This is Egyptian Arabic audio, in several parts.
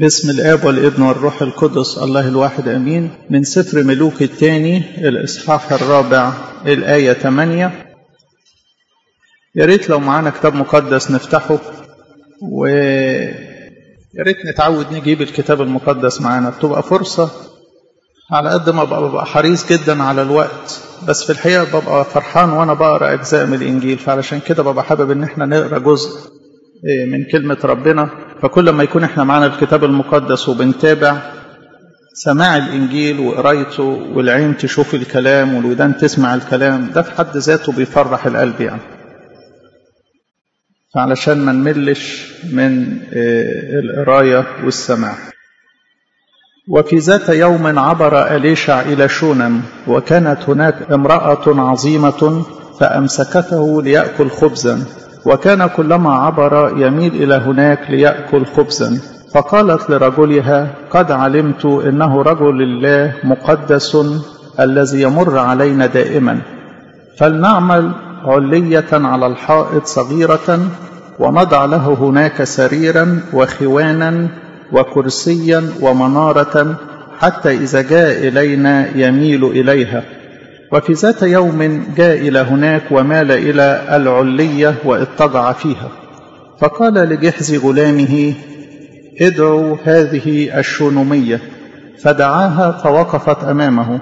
باسم الآب والابن والروح القدس الله الواحد أمين من سفر ملوك الثاني الإصحاح الرابع الآية 8 يا ريت لو معانا كتاب مقدس نفتحه و يا ريت نتعود نجيب الكتاب المقدس معانا بتبقى فرصة على قد ما ببقى, ببقى حريص جدا على الوقت بس في الحقيقة ببقى فرحان وأنا بقرأ أجزاء من الإنجيل فعلشان كده ببقى حابب إن احنا نقرأ جزء من كلمة ربنا فكل ما يكون احنا معانا الكتاب المقدس وبنتابع سماع الإنجيل وقرايته والعين تشوف الكلام والودان تسمع الكلام ده في حد ذاته بيفرح القلب يعني فعلشان ما نملش من القراية والسماع وفي ذات يوم عبر أليشع إلى شونم وكانت هناك امرأة عظيمة فأمسكته ليأكل خبزا وكان كلما عبر يميل إلى هناك ليأكل خبزا فقالت لرجلها قد علمت إنه رجل الله مقدس الذي يمر علينا دائما فلنعمل علية على الحائط صغيرة ونضع له هناك سريرا وخوانا وكرسيا ومنارة حتى إذا جاء إلينا يميل إليها وفي ذات يوم جاء إلى هناك ومال إلى العلية واضطجع فيها فقال لجحز غلامه ادعوا هذه الشونمية فدعاها فوقفت أمامه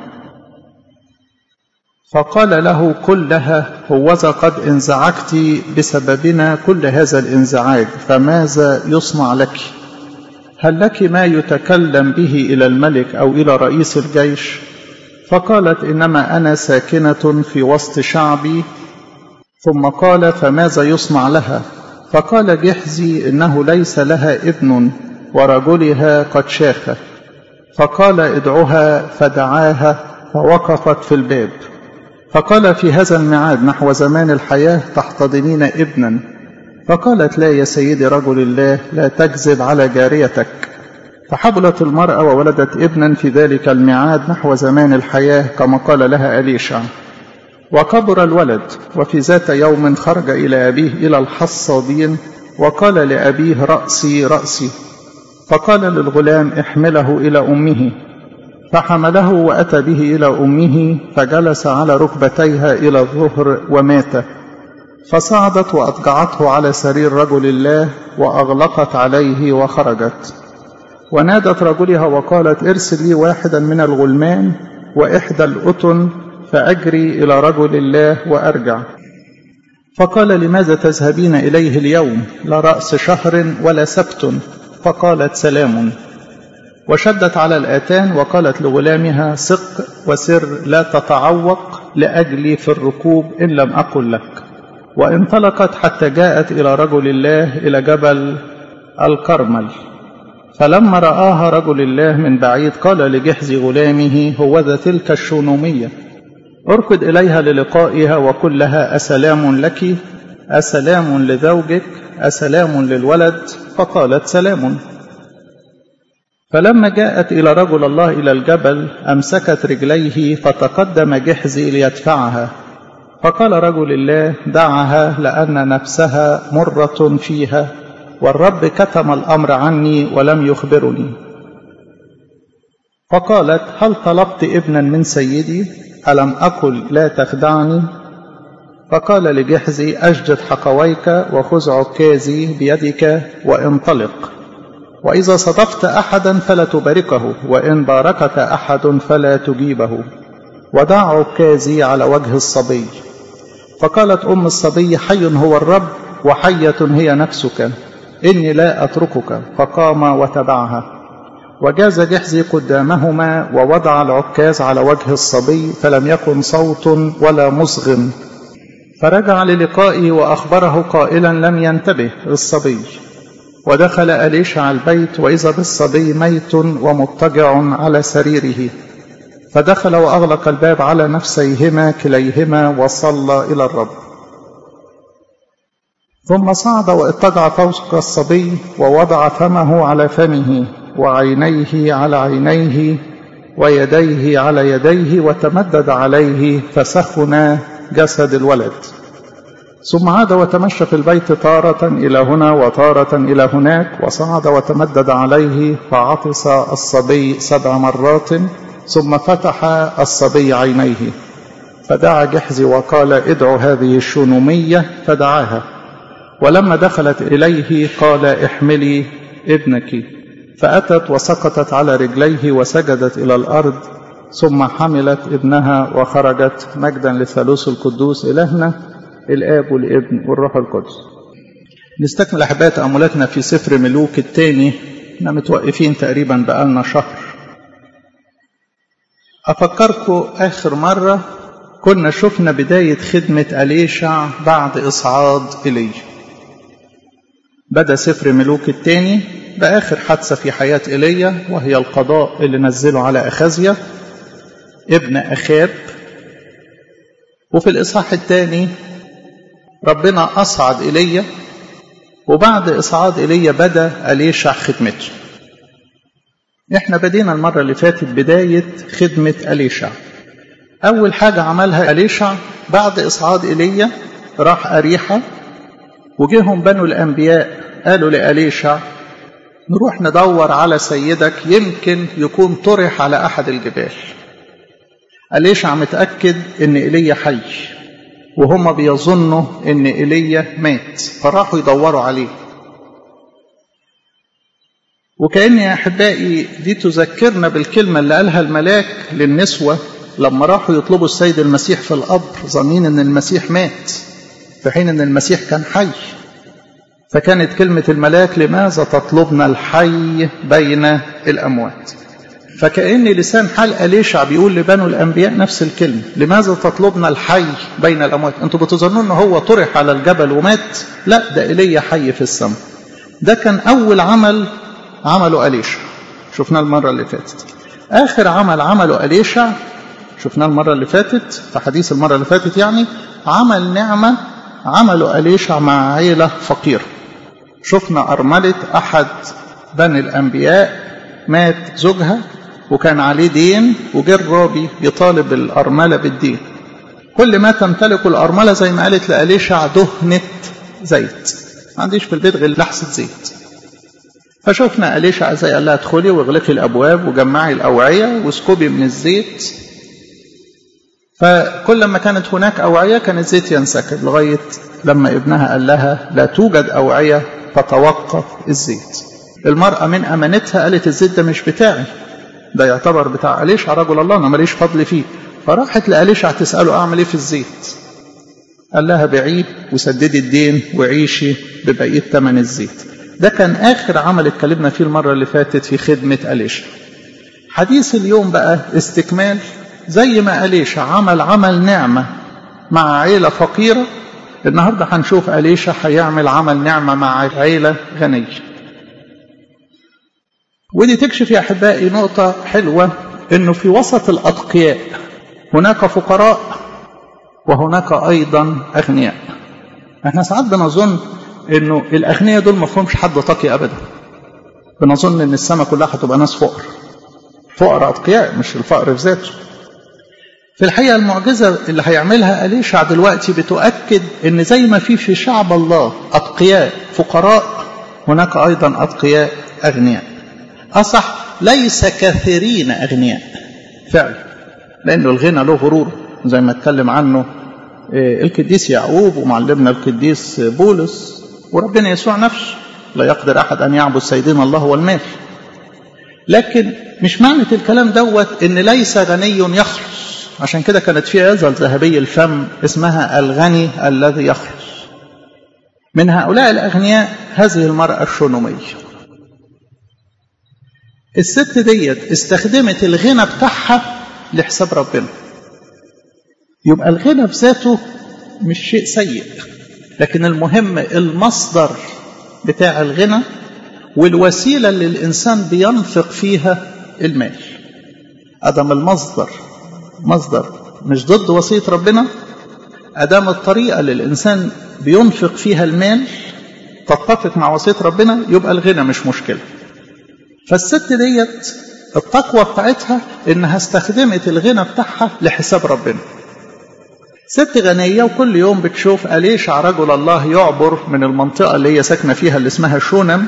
فقال له كلها هوذا قد انزعجت بسببنا كل هذا الانزعاج فماذا يصنع لك هل لك ما يتكلم به إلى الملك أو إلى رئيس الجيش فقالت إنما أنا ساكنة في وسط شعبي ثم قال فماذا يصنع لها فقال جحزي إنه ليس لها ابن ورجلها قد شاخ فقال ادعها فدعاها فوقفت في الباب فقال في هذا الميعاد نحو زمان الحياة تحتضنين ابنا فقالت لا يا سيدي رجل الله لا تكذب على جاريتك فحبلت المرأة وولدت ابنا في ذلك الميعاد نحو زمان الحياة كما قال لها أليشع وكبر الولد وفي ذات يوم خرج إلى أبيه إلى الحصادين وقال لأبيه رأسي رأسي فقال للغلام احمله إلى أمه فحمله وأتى به إلى أمه فجلس على ركبتيها إلى الظهر ومات فصعدت وأضجعته على سرير رجل الله وأغلقت عليه وخرجت ونادت رجلها وقالت ارسل لي واحدا من الغلمان وإحدى الأتن فأجري إلى رجل الله وأرجع فقال لماذا تذهبين إليه اليوم لا رأس شهر ولا سبت فقالت سلام وشدت على الآتان وقالت لغلامها سق وسر لا تتعوق لأجلي في الركوب إن لم أقل لك وانطلقت حتى جاءت إلى رجل الله إلى جبل الكرمل فلما رآها رجل الله من بعيد قال لجحز غلامه هوذا تلك الشونومية اركض إليها للقائها وقل لها أسلام لك أسلام لزوجك أسلام للولد فقالت سلام فلما جاءت إلى رجل الله إلى الجبل أمسكت رجليه فتقدم جحزي ليدفعها فقال رجل الله دعها لأن نفسها مرة فيها والرب كتم الأمر عني ولم يخبرني فقالت هل طلبت ابنا من سيدي ألم أقل لا تخدعني فقال لجحزي أشجد حقويك وخذ عكازي بيدك وانطلق وإذا صدقت أحدا فلا تباركه وإن باركك أحد فلا تجيبه ودع عكازي على وجه الصبي فقالت أم الصبي حي هو الرب وحية هي نفسك إني لا أتركك فقام وتبعها وجاز جحزي قدامهما ووضع العكاز على وجه الصبي فلم يكن صوت ولا مصغ فرجع للقائه وأخبره قائلا لم ينتبه الصبي ودخل أليشع البيت وإذا بالصبي ميت ومضطجع على سريره فدخل وأغلق الباب على نفسيهما كليهما وصلى إلى الرب ثم صعد واضطجع فوق الصبي ووضع فمه على فمه وعينيه على عينيه ويديه على يديه وتمدد عليه فسخن جسد الولد ثم عاد وتمشى في البيت تارة إلى هنا وتارة إلى هناك وصعد وتمدد عليه فعطس الصبي سبع مرات ثم فتح الصبي عينيه فدعا جحزي وقال ادعوا هذه الشنومية فدعاها ولما دخلت إليه قال احملي ابنك فأتت وسقطت على رجليه وسجدت إلى الأرض ثم حملت ابنها وخرجت مجدا للثالوث القدوس إلهنا الآب والابن والروح القدس نستكمل أحباء تأملاتنا في سفر ملوك الثاني احنا متوقفين تقريبا بقالنا شهر أفكركم آخر مرة كنا شفنا بداية خدمة أليشع بعد إصعاد إلي بدأ سفر ملوك الثاني بآخر حادثة في حياة إيليا وهي القضاء اللي نزله على أخازيا ابن أخاب وفي الإصحاح الثاني ربنا أصعد إيليا وبعد إصعاد إيليا بدأ أليشع خدمته احنا بدينا المرة اللي فاتت بداية خدمة أليشع أول حاجة عملها أليشع بعد إصعاد إيليا راح أريحة وجيهم بنو الأنبياء قالوا لأليشع نروح ندور على سيدك يمكن يكون طرح على أحد الجبال أليشع متأكد إن إيليا حي وهم بيظنوا إن إيليا مات فراحوا يدوروا عليه وكأن يا أحبائي دي تذكرنا بالكلمة اللي قالها الملاك للنسوة لما راحوا يطلبوا السيد المسيح في القبر ظنين إن المسيح مات في حين إن المسيح كان حي فكانت كلمة الملاك لماذا تطلبنا الحي بين الأموات فكأن لسان حال أليشع بيقول لبنو الأنبياء نفس الكلمة لماذا تطلبنا الحي بين الأموات أنتوا بتظنون أنه هو طرح على الجبل ومات لا ده إلي حي في السماء ده كان أول عمل عمله أليشع شفناه المرة اللي فاتت آخر عمل عمله أليشع شفناه المرة اللي فاتت في حديث المرة اللي فاتت يعني عمل نعمة عمله أليشع مع عيلة فقيرة شفنا أرملة أحد بني الأنبياء مات زوجها وكان عليه دين وجه الرابي يطالب الأرملة بالدين كل ما تمتلك الأرملة زي ما قالت لأليشع دهنة زيت ما عنديش في البيت غير لحسة زيت فشفنا أليشع زي قال لها ادخلي واغلقي الأبواب وجمعي الأوعية واسكبي من الزيت فكل ما كانت هناك أوعية كان الزيت ينسكب لغاية لما ابنها قال لها لا توجد أوعية فتوقف الزيت المرأة من أمانتها قالت الزيت ده مش بتاعي ده يعتبر بتاع أليشع رجل الله أنا ماليش فضل فيه فراحت لأليشع تسأله أعمل إيه في الزيت قال لها بيعيه وسددي الدين وعيشي ببقية ثمن الزيت ده كان آخر عمل اتكلمنا فيه المرة اللي فاتت في خدمة أليشع حديث اليوم بقى استكمال زي ما أليشع عمل عمل نعمة مع عيلة فقيرة النهاردة هنشوف أليشع هيعمل عمل نعمة مع عيلة غنية ودي تكشف يا أحبائي نقطة حلوة إنه في وسط الأتقياء هناك فقراء وهناك أيضا أغنياء احنا ساعات بنظن إنه الأغنياء دول ما فيهمش حد تقي أبدا بنظن إن السماء كلها هتبقى ناس فقر فقر أتقياء مش الفقر في ذاته في الحقيقة المعجزة اللي هيعملها أليشع دلوقتي بتؤكد إن زي ما في في شعب الله أتقياء فقراء هناك أيضا أتقياء أغنياء أصح ليس كثيرين أغنياء فعلا لأنه الغنى له غرور زي ما اتكلم عنه القديس يعقوب ومعلمنا القديس بولس وربنا يسوع نفسه لا يقدر أحد أن يعبد سيدنا الله والمال لكن مش معنى الكلام دوت ان ليس غني يخلص عشان كده كانت في عزل ذهبي الفم اسمها الغني الذي يخلص من هؤلاء الأغنياء هذه المرأة الشونومية الست ديت استخدمت الغنى بتاعها لحساب ربنا يبقى الغنى في ذاته مش شيء سيء لكن المهم المصدر بتاع الغنى والوسيلة اللي الإنسان بينفق فيها المال أدم المصدر مصدر مش ضد وصية ربنا أدام الطريقة اللي الإنسان بينفق فيها المال تتفق مع وصية ربنا يبقى الغنى مش مشكلة فالست ديت التقوى بتاعتها إنها استخدمت الغنى بتاعها لحساب ربنا ست غنية وكل يوم بتشوف أليشع رجل الله يعبر من المنطقة اللي هي ساكنة فيها اللي اسمها شونم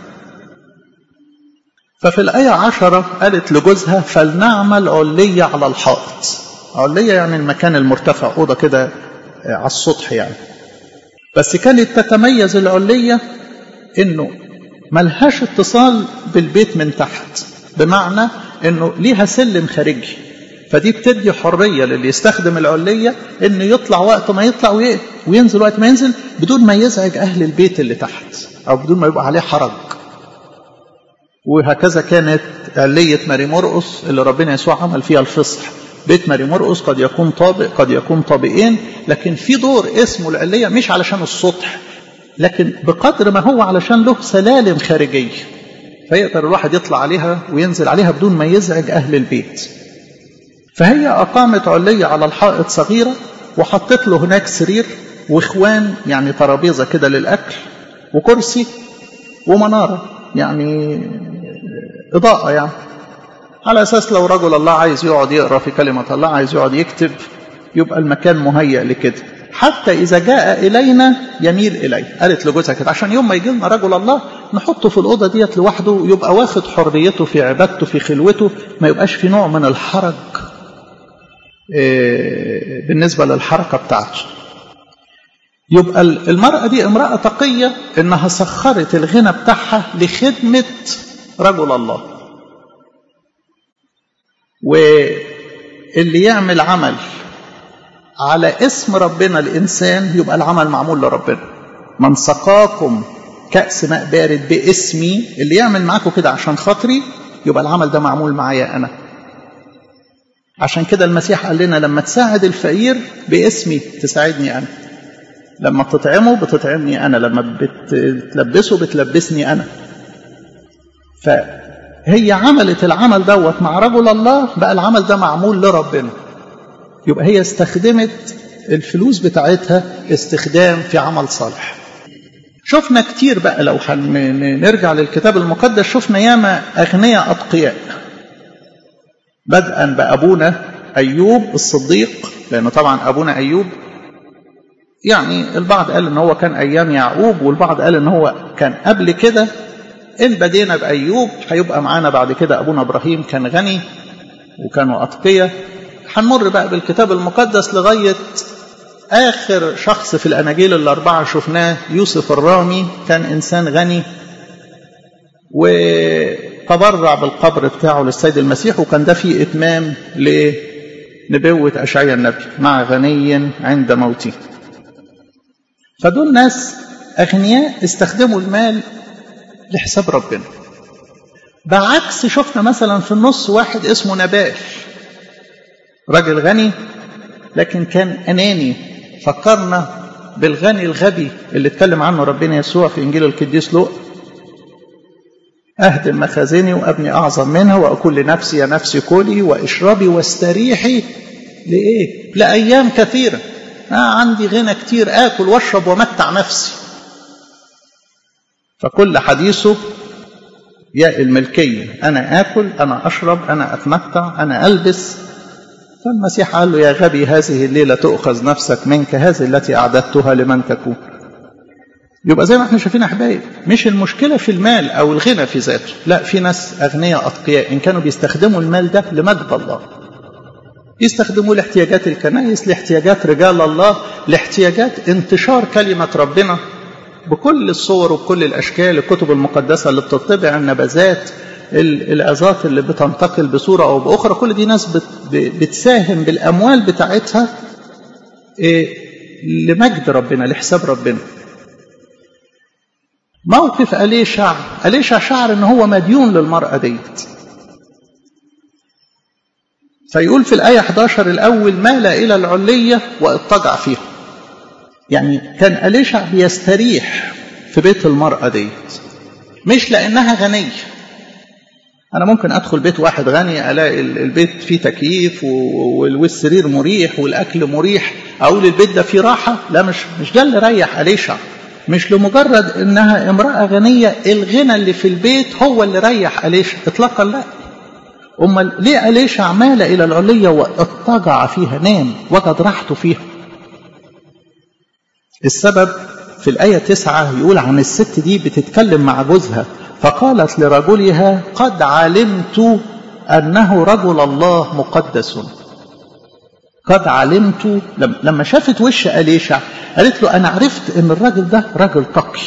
ففي الآية عشرة قالت لجوزها فلنعمل علية على الحائط علية يعني المكان المرتفع أوضة كده على السطح يعني بس كانت تتميز العلية إنه ملهاش اتصال بالبيت من تحت بمعنى إنه ليها سلم خارجي فدي بتدي حرية للي يستخدم العلية إنه يطلع وقت ما يطلع وينزل وقت ما ينزل بدون ما يزعج أهل البيت اللي تحت أو بدون ما يبقى عليه حرج وهكذا كانت علية ماري مرقس اللي ربنا يسوع عمل فيها الفصح بيت ماري مرقس قد يكون طابق قد يكون طابقين لكن في دور اسمه العلية مش علشان السطح لكن بقدر ما هو علشان له سلالم خارجية فيقدر الواحد يطلع عليها وينزل عليها بدون ما يزعج أهل البيت فهي أقامت علية على الحائط صغيرة وحطت له هناك سرير واخوان يعني ترابيزة كده للأكل وكرسي ومنارة يعني إضاءة يعني على أساس لو رجل الله عايز يقعد يقرأ في كلمة الله عايز يقعد يكتب يبقى المكان مهيأ لكده حتى إذا جاء إلينا يميل إليه قالت لجوزها كده عشان يوم ما يجي لنا رجل الله نحطه في الأوضة ديت لوحده يبقى واخد حريته في عبادته في خلوته ما يبقاش في نوع من الحرج بالنسبة للحركة بتاعته يبقى المرأة دي امرأة تقية إنها سخرت الغنى بتاعها لخدمة رجل الله واللي يعمل عمل على اسم ربنا الإنسان يبقى العمل معمول لربنا من سقاكم كأس ماء بارد باسمي اللي يعمل معاكم كده عشان خاطري يبقى العمل ده معمول معايا أنا عشان كده المسيح قال لنا لما تساعد الفقير باسمي تساعدني أنا لما بتطعمه بتطعمني أنا لما بتلبسه بتلبسني أنا فهي عملت العمل دوت مع رجل الله بقى العمل ده معمول لربنا يبقى هي استخدمت الفلوس بتاعتها استخدام في عمل صالح شفنا كتير بقى لو نرجع للكتاب المقدس شفنا ياما أغنياء أتقياء بدءا بأبونا أيوب الصديق لأنه طبعا أبونا أيوب يعني البعض قال ان هو كان ايام يعقوب والبعض قال ان هو كان قبل كده ان بدينا بايوب هيبقى معانا بعد كده ابونا ابراهيم كان غني وكانوا اتقياء هنمر بقى بالكتاب المقدس لغايه اخر شخص في الاناجيل الاربعه شفناه يوسف الرامي كان انسان غني وتبرع بالقبر بتاعه للسيد المسيح وكان ده فيه اتمام لنبوه اشعياء النبي مع غني عند موته فدول ناس أغنياء استخدموا المال لحساب ربنا بعكس شفنا مثلا في النص واحد اسمه نبال راجل غني لكن كان أناني فكرنا بالغني الغبي اللي اتكلم عنه ربنا يسوع في إنجيل القديس لوقا أهدم مخازني وأبني أعظم منها وأقول لنفسي يا نفسي كلي واشربي واستريحي لإيه؟ لأيام كثيرة آه عندي غنى كتير آكل واشرب ومتع نفسي فكل حديثه يا الملكية أنا آكل أنا أشرب أنا أتمتع أنا ألبس فالمسيح قال له يا غبي هذه الليلة تؤخذ نفسك منك هذه التي أعددتها لمن تكون يبقى زي ما احنا شايفين يا حبايب مش المشكلة في المال أو الغنى في ذاته لا في ناس أغنياء أتقياء إن كانوا بيستخدموا المال ده لمجد الله يستخدموه لاحتياجات الكنائس لاحتياجات رجال الله لاحتياجات انتشار كلمة ربنا بكل الصور وبكل الأشكال الكتب المقدسة اللي بتطبع النبذات العظات اللي بتنتقل بصورة أو بأخرى كل دي ناس بتساهم بالأموال بتاعتها لمجد ربنا لحساب ربنا موقف أليشع أليشع شعر ان هو مديون للمرأة ديت فيقول في الآية 11 الأول مال إلى العلية واضطجع فيها يعني كان أليشع بيستريح في بيت المرأة ديت مش لأنها غنية أنا ممكن أدخل بيت واحد غني ألاقي البيت فيه تكييف والسرير مريح والأكل مريح أقول البيت ده فيه راحة لا مش مش ده اللي ريح أليشع مش لمجرد إنها امرأة غنية الغنى اللي في البيت هو اللي ريح أليشع إطلاقا لا أمال ليه أليشع مال إلى العلية واضطجع فيها نام وجد راحته فيها السبب في الآية تسعة يقول عن الست دي بتتكلم مع جوزها فقالت لرجلها قد علمت أنه رجل الله مقدس قد علمت لما شافت وش أليشع قالت له أنا عرفت أن الراجل ده راجل تقي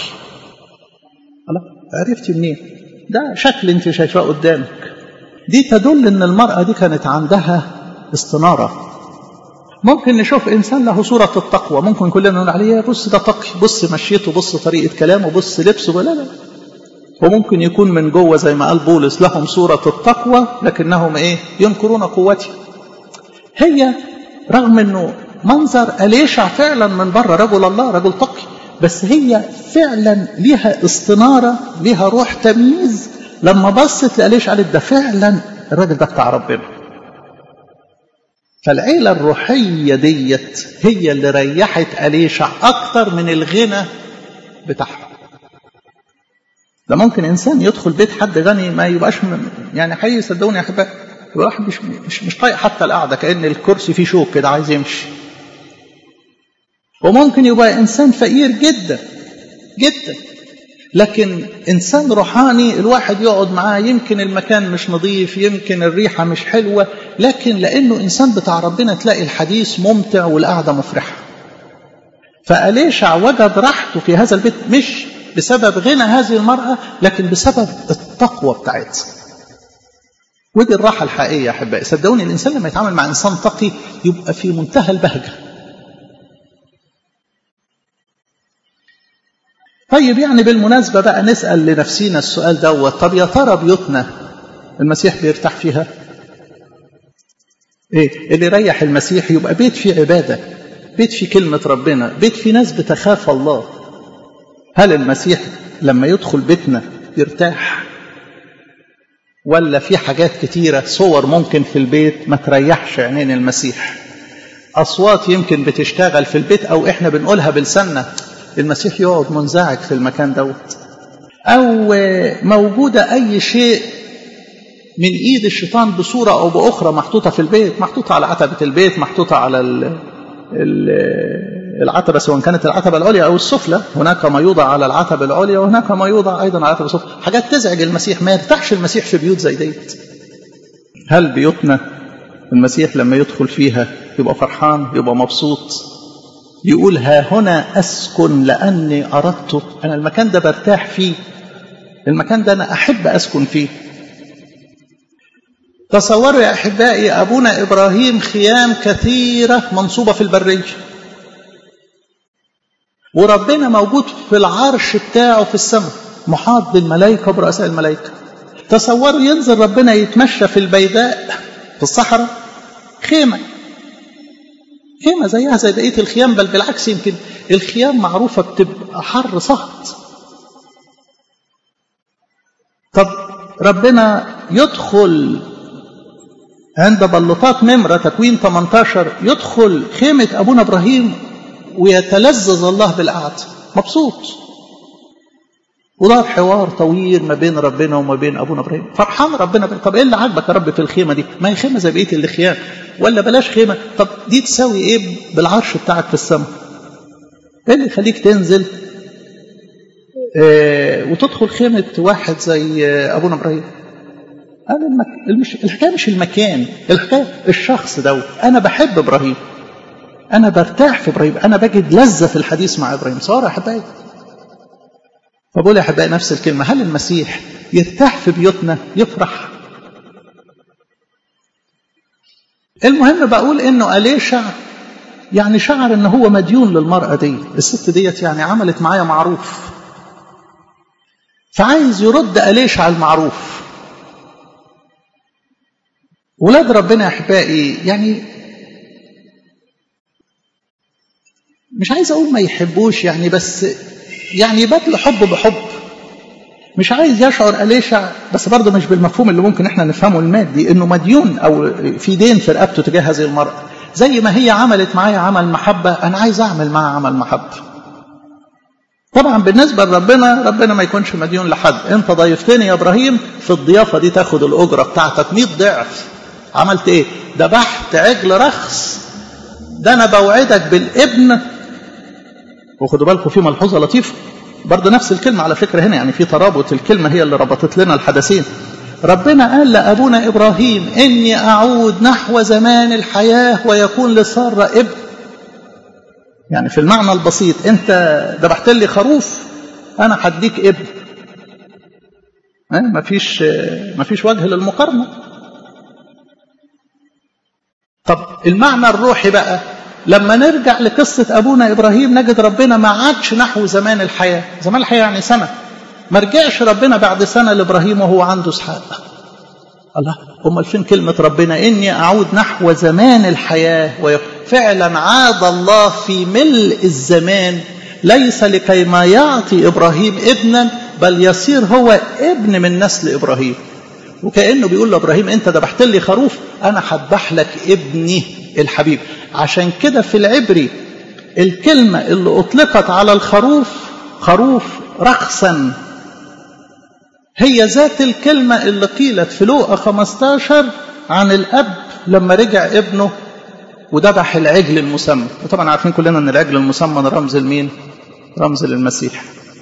عرفت منين ده شكل انت شايفاه قدامك دي تدل ان المرأة دي كانت عندها استنارة ممكن نشوف انسان له صورة التقوى ممكن كلنا نقول عليه بص ده تقي بص مشيته بص طريقة كلامه بص لبسه لا لا وممكن يكون من جوه زي ما قال بولس لهم صورة التقوى لكنهم ايه ينكرون قوتي هي رغم انه منظر أليشع فعلا من بره رجل الله رجل تقي بس هي فعلا ليها استنارة ليها روح تمييز لما بصت لأليشع قالت ده فعلا الراجل ده بتاع ربنا فالعيلة الروحية ديت هي اللي ريحت أليشع أكتر من الغنى بتاعها ده ممكن إنسان يدخل بيت حد غني ما يبقاش من يعني حقيقي صدقوني يا أحبائي الواحد مش مش مش طايق حتى القعدة كأن الكرسي فيه شوك كده عايز يمشي وممكن يبقى إنسان فقير جدا جدا لكن إنسان روحاني الواحد يقعد معاه يمكن المكان مش نظيف يمكن الريحة مش حلوة لكن لأنه إنسان بتاع ربنا تلاقي الحديث ممتع والقعدة مفرحة فأليشع وجد راحته في هذا البيت مش بسبب غنى هذه المرأة لكن بسبب التقوى بتاعتها ودي الراحة الحقيقية يا أحبائي صدقوني الإنسان لما يتعامل مع إنسان تقي يبقى في منتهى البهجة طيب يعني بالمناسبة بقى نسأل لنفسينا السؤال دوت طب يا ترى بيوتنا المسيح بيرتاح فيها ايه اللي يريح المسيح يبقى بيت فيه عبادة بيت فيه كلمة ربنا بيت فيه ناس بتخاف الله هل المسيح لما يدخل بيتنا يرتاح ولا في حاجات كتيرة صور ممكن في البيت ما تريحش عينين المسيح أصوات يمكن بتشتغل في البيت أو إحنا بنقولها بلساننا المسيح يقعد منزعج في المكان دوت أو موجودة أي شيء من إيد الشيطان بصورة أو بأخرى محطوطة في البيت محطوطة على عتبة البيت محطوطة على ال ال العتبة سواء كانت العتبة العليا أو السفلى هناك ما يوضع على العتبة العليا وهناك ما يوضع أيضا على العتبة السفلى حاجات تزعج المسيح ما يرتاحش المسيح في بيوت زي ديت هل بيوتنا المسيح لما يدخل فيها يبقى فرحان يبقى مبسوط يقول ها هنا أسكن لأني أردت أنا المكان ده برتاح فيه المكان ده أنا أحب أسكن فيه تصوروا يا أحبائي أبونا إبراهيم خيام كثيرة منصوبة في البرية وربنا موجود في العرش بتاعه في السماء محاط بالملائكة برؤساء الملائكة تصوروا ينزل ربنا يتمشى في البيداء في الصحراء خيمة خيمة زيها زي بقية الخيام بل بالعكس يمكن الخيام معروفة بتبقى حر صهد طب ربنا يدخل عند بلطات نمرة تكوين 18 يدخل خيمة أبونا إبراهيم ويتلذذ الله بالقعد مبسوط ودار حوار طويل ما بين ربنا وما بين ابونا ابراهيم فرحان ربنا بقى. طب ايه اللي عاجبك يا رب في الخيمه دي ما هي خيمه زي بقيه الخيام ولا بلاش خيمه طب دي تساوي ايه بالعرش بتاعك في السماء ايه اللي يخليك تنزل اه وتدخل خيمه واحد زي ابونا ابراهيم انا المك... المش... الحكايه مش المكان الحكايه الشخص دوت انا بحب ابراهيم انا برتاح في ابراهيم انا بجد لذه في الحديث مع ابراهيم صار يا حبايبي فبقول يا احبائي نفس الكلمه هل المسيح يرتاح في بيوتنا يفرح المهم بقول انه اليشع يعني شعر ان هو مديون للمراه دي الست ديت يعني عملت معايا معروف فعايز يرد اليشع المعروف ولاد ربنا يا احبائي يعني مش عايز اقول ما يحبوش يعني بس يعني يبادل حب بحب مش عايز يشعر أليشع بس برضه مش بالمفهوم اللي ممكن احنا نفهمه المادي انه مديون او في دين في رقبته تجاه هذه المرأة زي ما هي عملت معايا عمل محبة انا عايز اعمل معاها عمل محبة طبعا بالنسبة لربنا ربنا ما يكونش مديون لحد انت ضيفتني يا ابراهيم في الضيافة دي تاخد الاجرة بتاعتك 100 ضعف عملت ايه ذبحت عجل رخص ده انا بوعدك بالابن وخدوا بالكم في ملحوظة لطيفة برضه نفس الكلمة على فكرة هنا يعني في ترابط الكلمة هي اللي ربطت لنا الحدثين ربنا قال لأبونا إبراهيم إني أعود نحو زمان الحياة ويكون لسارة ابن يعني في المعنى البسيط أنت ذبحت لي خروف أنا هديك ابن ما فيش ما فيش وجه للمقارنة طب المعنى الروحي بقى لما نرجع لقصة أبونا إبراهيم نجد ربنا ما عادش نحو زمان الحياة زمان الحياة يعني سنة ما رجعش ربنا بعد سنة لإبراهيم وهو عنده إسحاق الله أمال فين كلمة ربنا إني أعود نحو زمان الحياة فعلا عاد الله في ملء الزمان ليس لكي ما يعطي إبراهيم ابنا بل يصير هو ابن من نسل إبراهيم وكأنه بيقول لإبراهيم أنت ذبحت لي خروف أنا هذبح لك ابني الحبيب عشان كده في العبري الكلمة اللي أطلقت على الخروف خروف رخصا هي ذات الكلمة اللي قيلت في لوقا 15 عن الأب لما رجع ابنه وذبح العجل المسمى وطبعا عارفين كلنا ان العجل المسمى رمز لمين رمز للمسيح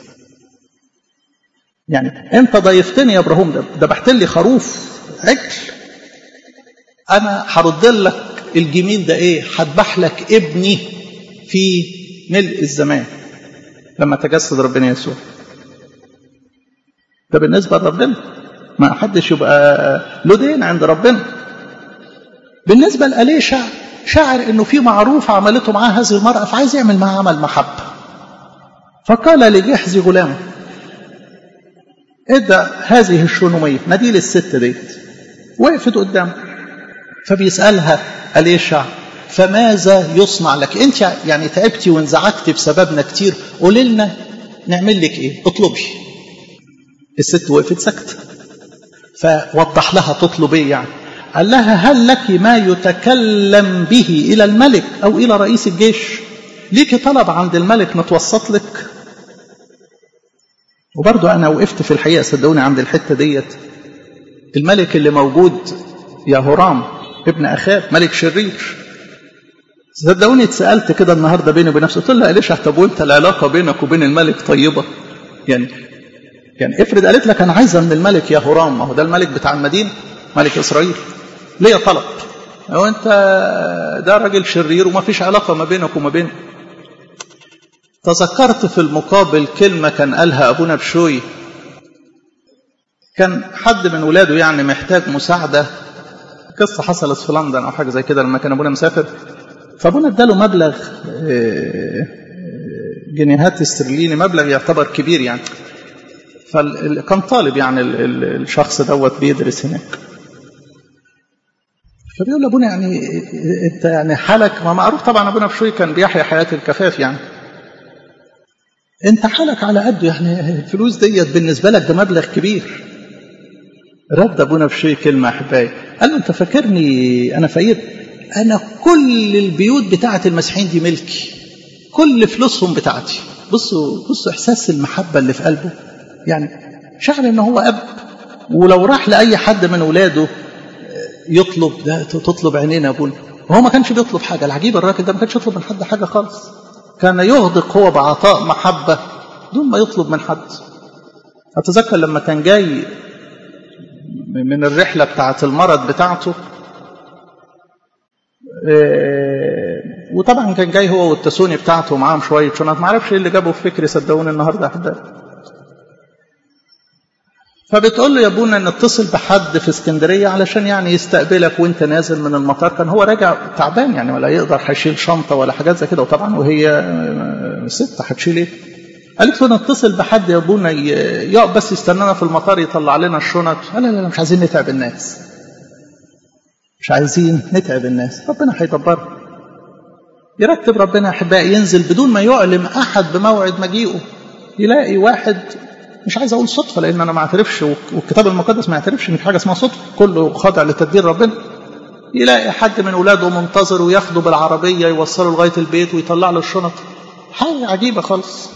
يعني انت ضيفتني يا ابراهيم ذبحت لي خروف عجل انا هرد لك الجميل ده ايه هذبح لك ابني في ملء الزمان لما تجسد ربنا يسوع ده بالنسبة لربنا ما حدش يبقى له دين عند ربنا بالنسبة لأليشع شعر انه في معروف عملته معاه هذه المرأة فعايز يعمل معاه عمل محبة فقال لجحزي غلامه ادى هذه الشونومية ناديل الست ديت وقفت قدامه فبيسألها أليشع فماذا يصنع لك انت يعني تعبتي وانزعجتي بسببنا كتير قولي لنا نعمل لك ايه اطلبي الست وقفت سكت فوضح لها تطلب ايه يعني قال لها هل لك ما يتكلم به الى الملك او الى رئيس الجيش ليك طلب عند الملك نتوسط لك وبرضو انا وقفت في الحقيقه صدقوني عند الحته ديت الملك اللي موجود يا هرام ابن اخاب ملك شرير صدقوني اتسالت كده النهارده بيني وبين نفسي قلت له ليش طب وانت العلاقه بينك وبين الملك طيبه يعني يعني افرض قالت لك انا عايزه من الملك يا هرام ما هو ده الملك بتاع المدينه ملك اسرائيل ليا طلب لو انت ده راجل شرير وما فيش علاقه ما بينك وما بينه تذكرت في المقابل كلمه كان قالها ابونا بشوي كان حد من ولاده يعني محتاج مساعده قصه حصلت في لندن او حاجه زي كده لما كان ابونا مسافر فابونا اداله مبلغ جنيهات استرليني مبلغ يعتبر كبير يعني فكان طالب يعني الشخص دوت بيدرس هناك فبيقول لابونا يعني انت يعني حالك ما معروف طبعا ابونا بشوي كان بيحيا حياه الكفاف يعني انت حالك على قده يعني الفلوس ديت بالنسبه لك ده مبلغ كبير رد ابونا بشوي كلمه احبائي قال له انت فاكرني انا فقير انا كل البيوت بتاعه المسيحيين دي ملكي كل فلوسهم بتاعتي بصوا بصوا احساس المحبه اللي في قلبه يعني شعر ان هو اب ولو راح لاي حد من اولاده يطلب ده تطلب عينينا يا ابونا وهو ما كانش بيطلب حاجه العجيب الراجل ده ما كانش يطلب من حد حاجه خالص كان يهدق هو بعطاء محبه دون ما يطلب من حد اتذكر لما كان جاي من الرحله بتاعه المرض بتاعته وطبعا كان جاي هو والتسوني بتاعته ومعاهم شويه شنط ما اعرفش ايه اللي جابه في فكري صدقوني النهارده احبائي فبتقول له يا ابونا نتصل بحد في اسكندريه علشان يعني يستقبلك وانت نازل من المطار كان هو راجع تعبان يعني ولا يقدر هيشيل شنطه ولا حاجات زي كده وطبعا وهي ست هتشيل ايه؟ قالت له نتصل بحد يا ابونا يقف بس يستنانا في المطار يطلع لنا الشنط قال لا لا مش عايزين نتعب الناس مش عايزين نتعب الناس ربنا هيدبرها يرتب ربنا احبائي ينزل بدون ما يعلم احد بموعد مجيئه يلاقي واحد مش عايز اقول صدفه لان انا ما اعترفش والكتاب المقدس ما يعترفش ان في حاجه اسمها صدفه كله خاضع لتدبير ربنا يلاقي حد من اولاده منتظر وياخده بالعربيه يوصله لغايه البيت ويطلع له الشنط حاجه عجيبه خالص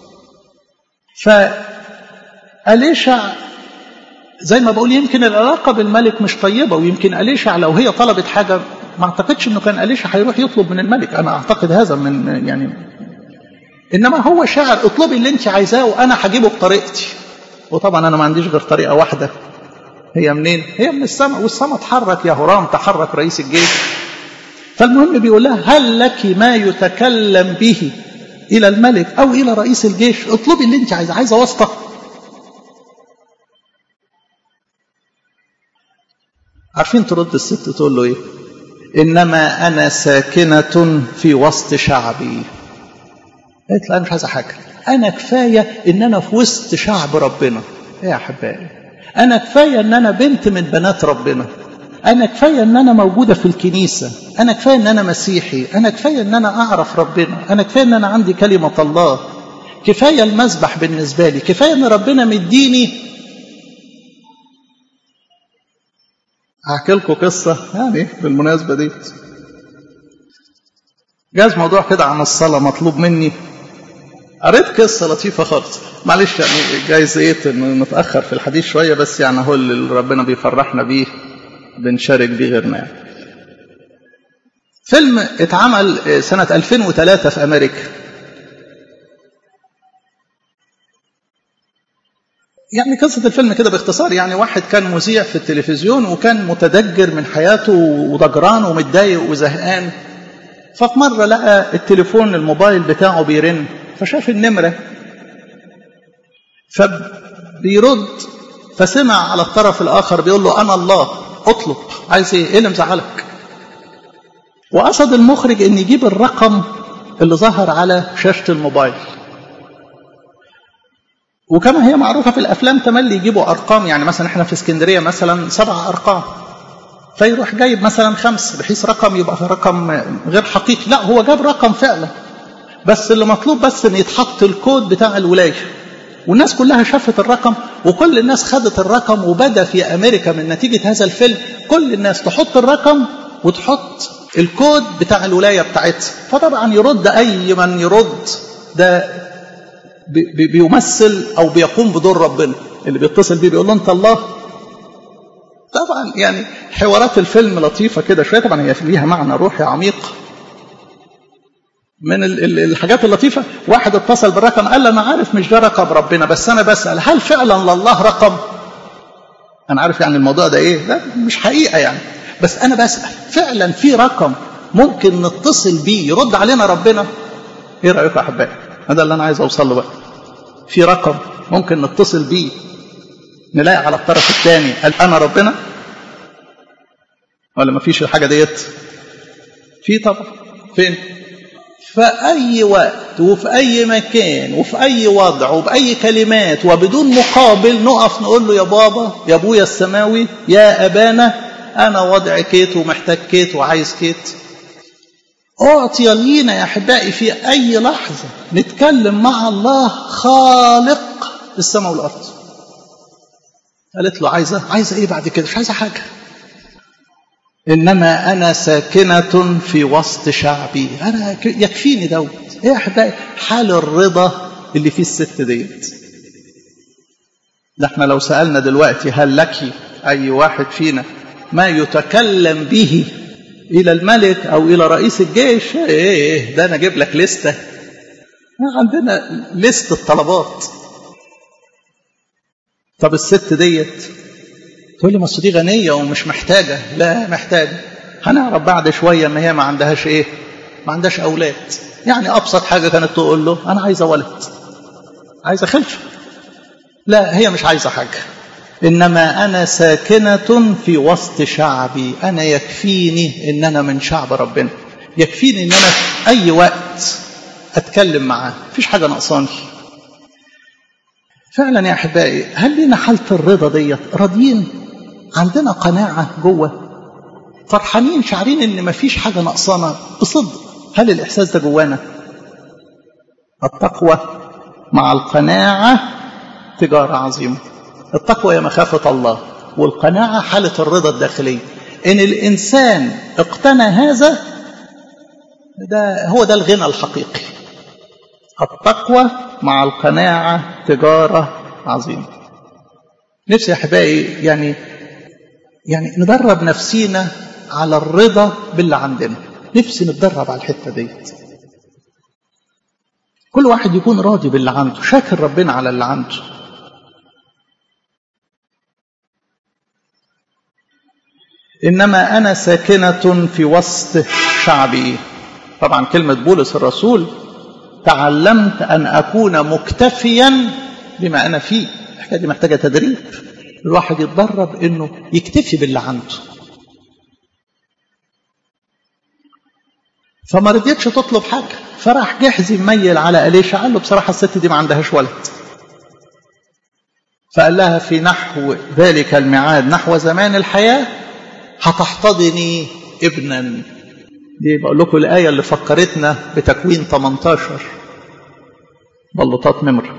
فأليشع زي ما بقول يمكن العلاقه بالملك مش طيبه ويمكن أليشع لو هي طلبت حاجه ما اعتقدش انه كان أليشع هيروح يطلب من الملك انا اعتقد هذا من يعني انما هو شاعر اطلبي اللي انت عايزاه وانا هجيبه بطريقتي وطبعا انا ما عنديش غير طريقه واحده هي منين هي من السماء والسماء تحرك يا هرام تحرك رئيس الجيش فالمهم بيقول لها هل لك ما يتكلم به الى الملك او الى رئيس الجيش اطلبي اللي انت عايزه عايزه واسطه عارفين ترد الست تقول له ايه انما انا ساكنه في وسط شعبي قالت له انا مش عايزه حاجه انا كفايه ان انا في وسط شعب ربنا ايه يا احبائي انا كفايه ان انا بنت من بنات ربنا انا كفايه ان انا موجوده في الكنيسه انا كفايه ان انا مسيحي انا كفايه ان انا اعرف ربنا انا كفايه ان انا عندي كلمه الله كفايه المسبح بالنسبه لي كفايه ان ربنا مديني احكي لكم قصه يعني بالمناسبه دي جاز موضوع كده عن الصلاه مطلوب مني قريت قصه لطيفه خالص معلش يعني جايز ايه نتاخر في الحديث شويه بس يعني هو اللي ربنا بيفرحنا بيه بنشارك بيه غيرنا يعني فيلم اتعمل سنة 2003 في أمريكا يعني قصة الفيلم كده باختصار يعني واحد كان مذيع في التلفزيون وكان متدجر من حياته وضجران ومتضايق وزهقان ففي مرة لقى التليفون الموبايل بتاعه بيرن فشاف النمرة فبيرد فسمع على الطرف الآخر بيقول له أنا الله اطلب عايز ايه ايه اللي مزعلك وقصد المخرج ان يجيب الرقم اللي ظهر على شاشة الموبايل وكما هي معروفة في الأفلام تملي يجيبوا أرقام يعني مثلا احنا في اسكندرية مثلا سبع أرقام فيروح جايب مثلا خمس بحيث رقم يبقى رقم غير حقيقي لا هو جاب رقم فعلا بس اللي مطلوب بس ان يتحط الكود بتاع الولايه والناس كلها شافت الرقم وكل الناس خدت الرقم وبدا في امريكا من نتيجه هذا الفيلم كل الناس تحط الرقم وتحط الكود بتاع الولايه بتاعتها فطبعا يرد اي من يرد ده بي بيمثل او بيقوم بدور ربنا اللي بيتصل بيه بيقول له انت الله طبعا يعني حوارات الفيلم لطيفه كده شويه طبعا هي ليها معنى روحي عميق من الحاجات اللطيفه واحد اتصل بالرقم قال انا عارف مش ده رقم ربنا بس انا بسال هل فعلا لله رقم انا عارف يعني الموضوع ده ايه ده مش حقيقه يعني بس انا بسال فعلا في رقم ممكن نتصل بيه يرد علينا ربنا ايه رايكم يا احبائي هذا اللي انا عايز اوصل له بقى في رقم ممكن نتصل بيه نلاقي على الطرف الثاني قال انا ربنا ولا ما فيش الحاجه ديت في طبعا فين في أي وقت وفي أي مكان وفي أي وضع وبأي كلمات وبدون مقابل نقف نقول له يا بابا يا أبويا السماوي يا أبانا أنا وضع كيت ومحتاج كيت وعايز كيت أعطي لينا يا أحبائي في أي لحظة نتكلم مع الله خالق السماء والأرض قالت له عايزة عايزة إيه بعد كده مش عايزة حاجة إنما أنا ساكنة في وسط شعبي أنا يكفيني دوت إيه يا أحبائي حال الرضا اللي فيه الست ديت ده احنا لو سألنا دلوقتي هل لك أي واحد فينا ما يتكلم به إلى الملك أو إلى رئيس الجيش إيه, إيه ده أنا أجيب لك لستة عندنا لست الطلبات طب الست ديت تقول لي ما دي غنيه ومش محتاجه لا محتاجه هنعرف بعد شويه ان هي ما عندهاش ايه ما عندهاش اولاد يعني ابسط حاجه كانت تقول له انا عايزه ولد عايزه خلفه لا هي مش عايزه حاجه انما انا ساكنه في وسط شعبي انا يكفيني ان انا من شعب ربنا يكفيني ان انا في اي وقت اتكلم معاه مفيش حاجه ناقصاني فعلا يا احبائي هل لنا حاله الرضا ديت راضيين عندنا قناعه جوه فرحانين شعرين ان مفيش حاجه ناقصانا بصدق هل الاحساس ده جوانا التقوى مع القناعه تجاره عظيمه التقوى هي مخافه الله والقناعه حاله الرضا الداخليه ان الانسان اقتنى هذا ده هو ده الغنى الحقيقي التقوى مع القناعة تجارة عظيمة نفسي يا أحبائي يعني يعني ندرب نفسينا على الرضا باللي عندنا نفسي نتدرب على الحتة ديت كل واحد يكون راضي باللي عنده شاكر ربنا على اللي عنده إنما أنا ساكنة في وسط شعبي طبعا كلمة بولس الرسول تعلمت أن أكون مكتفيا بما أنا فيه الحكاية دي محتاجة تدريب الواحد يتدرب إنه يكتفي باللي عنده فما رضيتش تطلب حاجة فراح جحزي مميل على أليشا قال له بصراحة الست دي ما عندهاش ولد فقال لها في نحو ذلك الميعاد نحو زمان الحياة هتحتضني ابنا دي بقول لكم الآية اللي فكرتنا بتكوين 18 بلطات ممر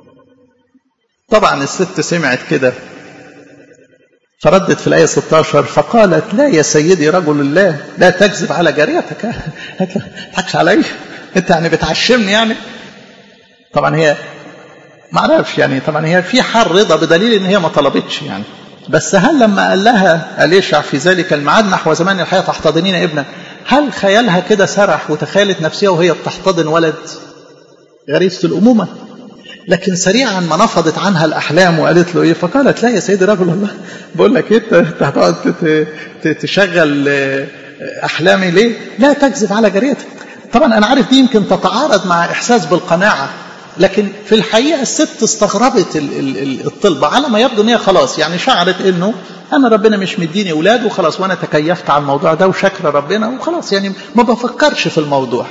طبعا الست سمعت كده فردت في الآية 16 فقالت لا يا سيدي رجل الله لا تكذب على جاريتك ما تضحكش عليا انت يعني بتعشمني يعني طبعا هي ما اعرفش يعني طبعا هي في حال رضا بدليل ان هي ما طلبتش يعني بس هل لما قال لها أليشع في ذلك الميعاد نحو زمان الحياة تحتضنين ابنا هل خيالها كده سرح وتخيلت نفسها وهي بتحتضن ولد غريزة الأمومة لكن سريعا ما نفضت عنها الأحلام وقالت له إيه فقالت لا يا سيدي رجل الله بقول لك إيه أنت هتقعد تشغل أحلامي ليه لا تكذب على جريتك طبعا أنا عارف دي يمكن تتعارض مع إحساس بالقناعة لكن في الحقيقة الست استغربت الطلبة على ما يبدو ان هي خلاص يعني شعرت انه انا ربنا مش مديني اولاد وخلاص وانا تكيفت على الموضوع ده وشكر ربنا وخلاص يعني ما بفكرش في الموضوع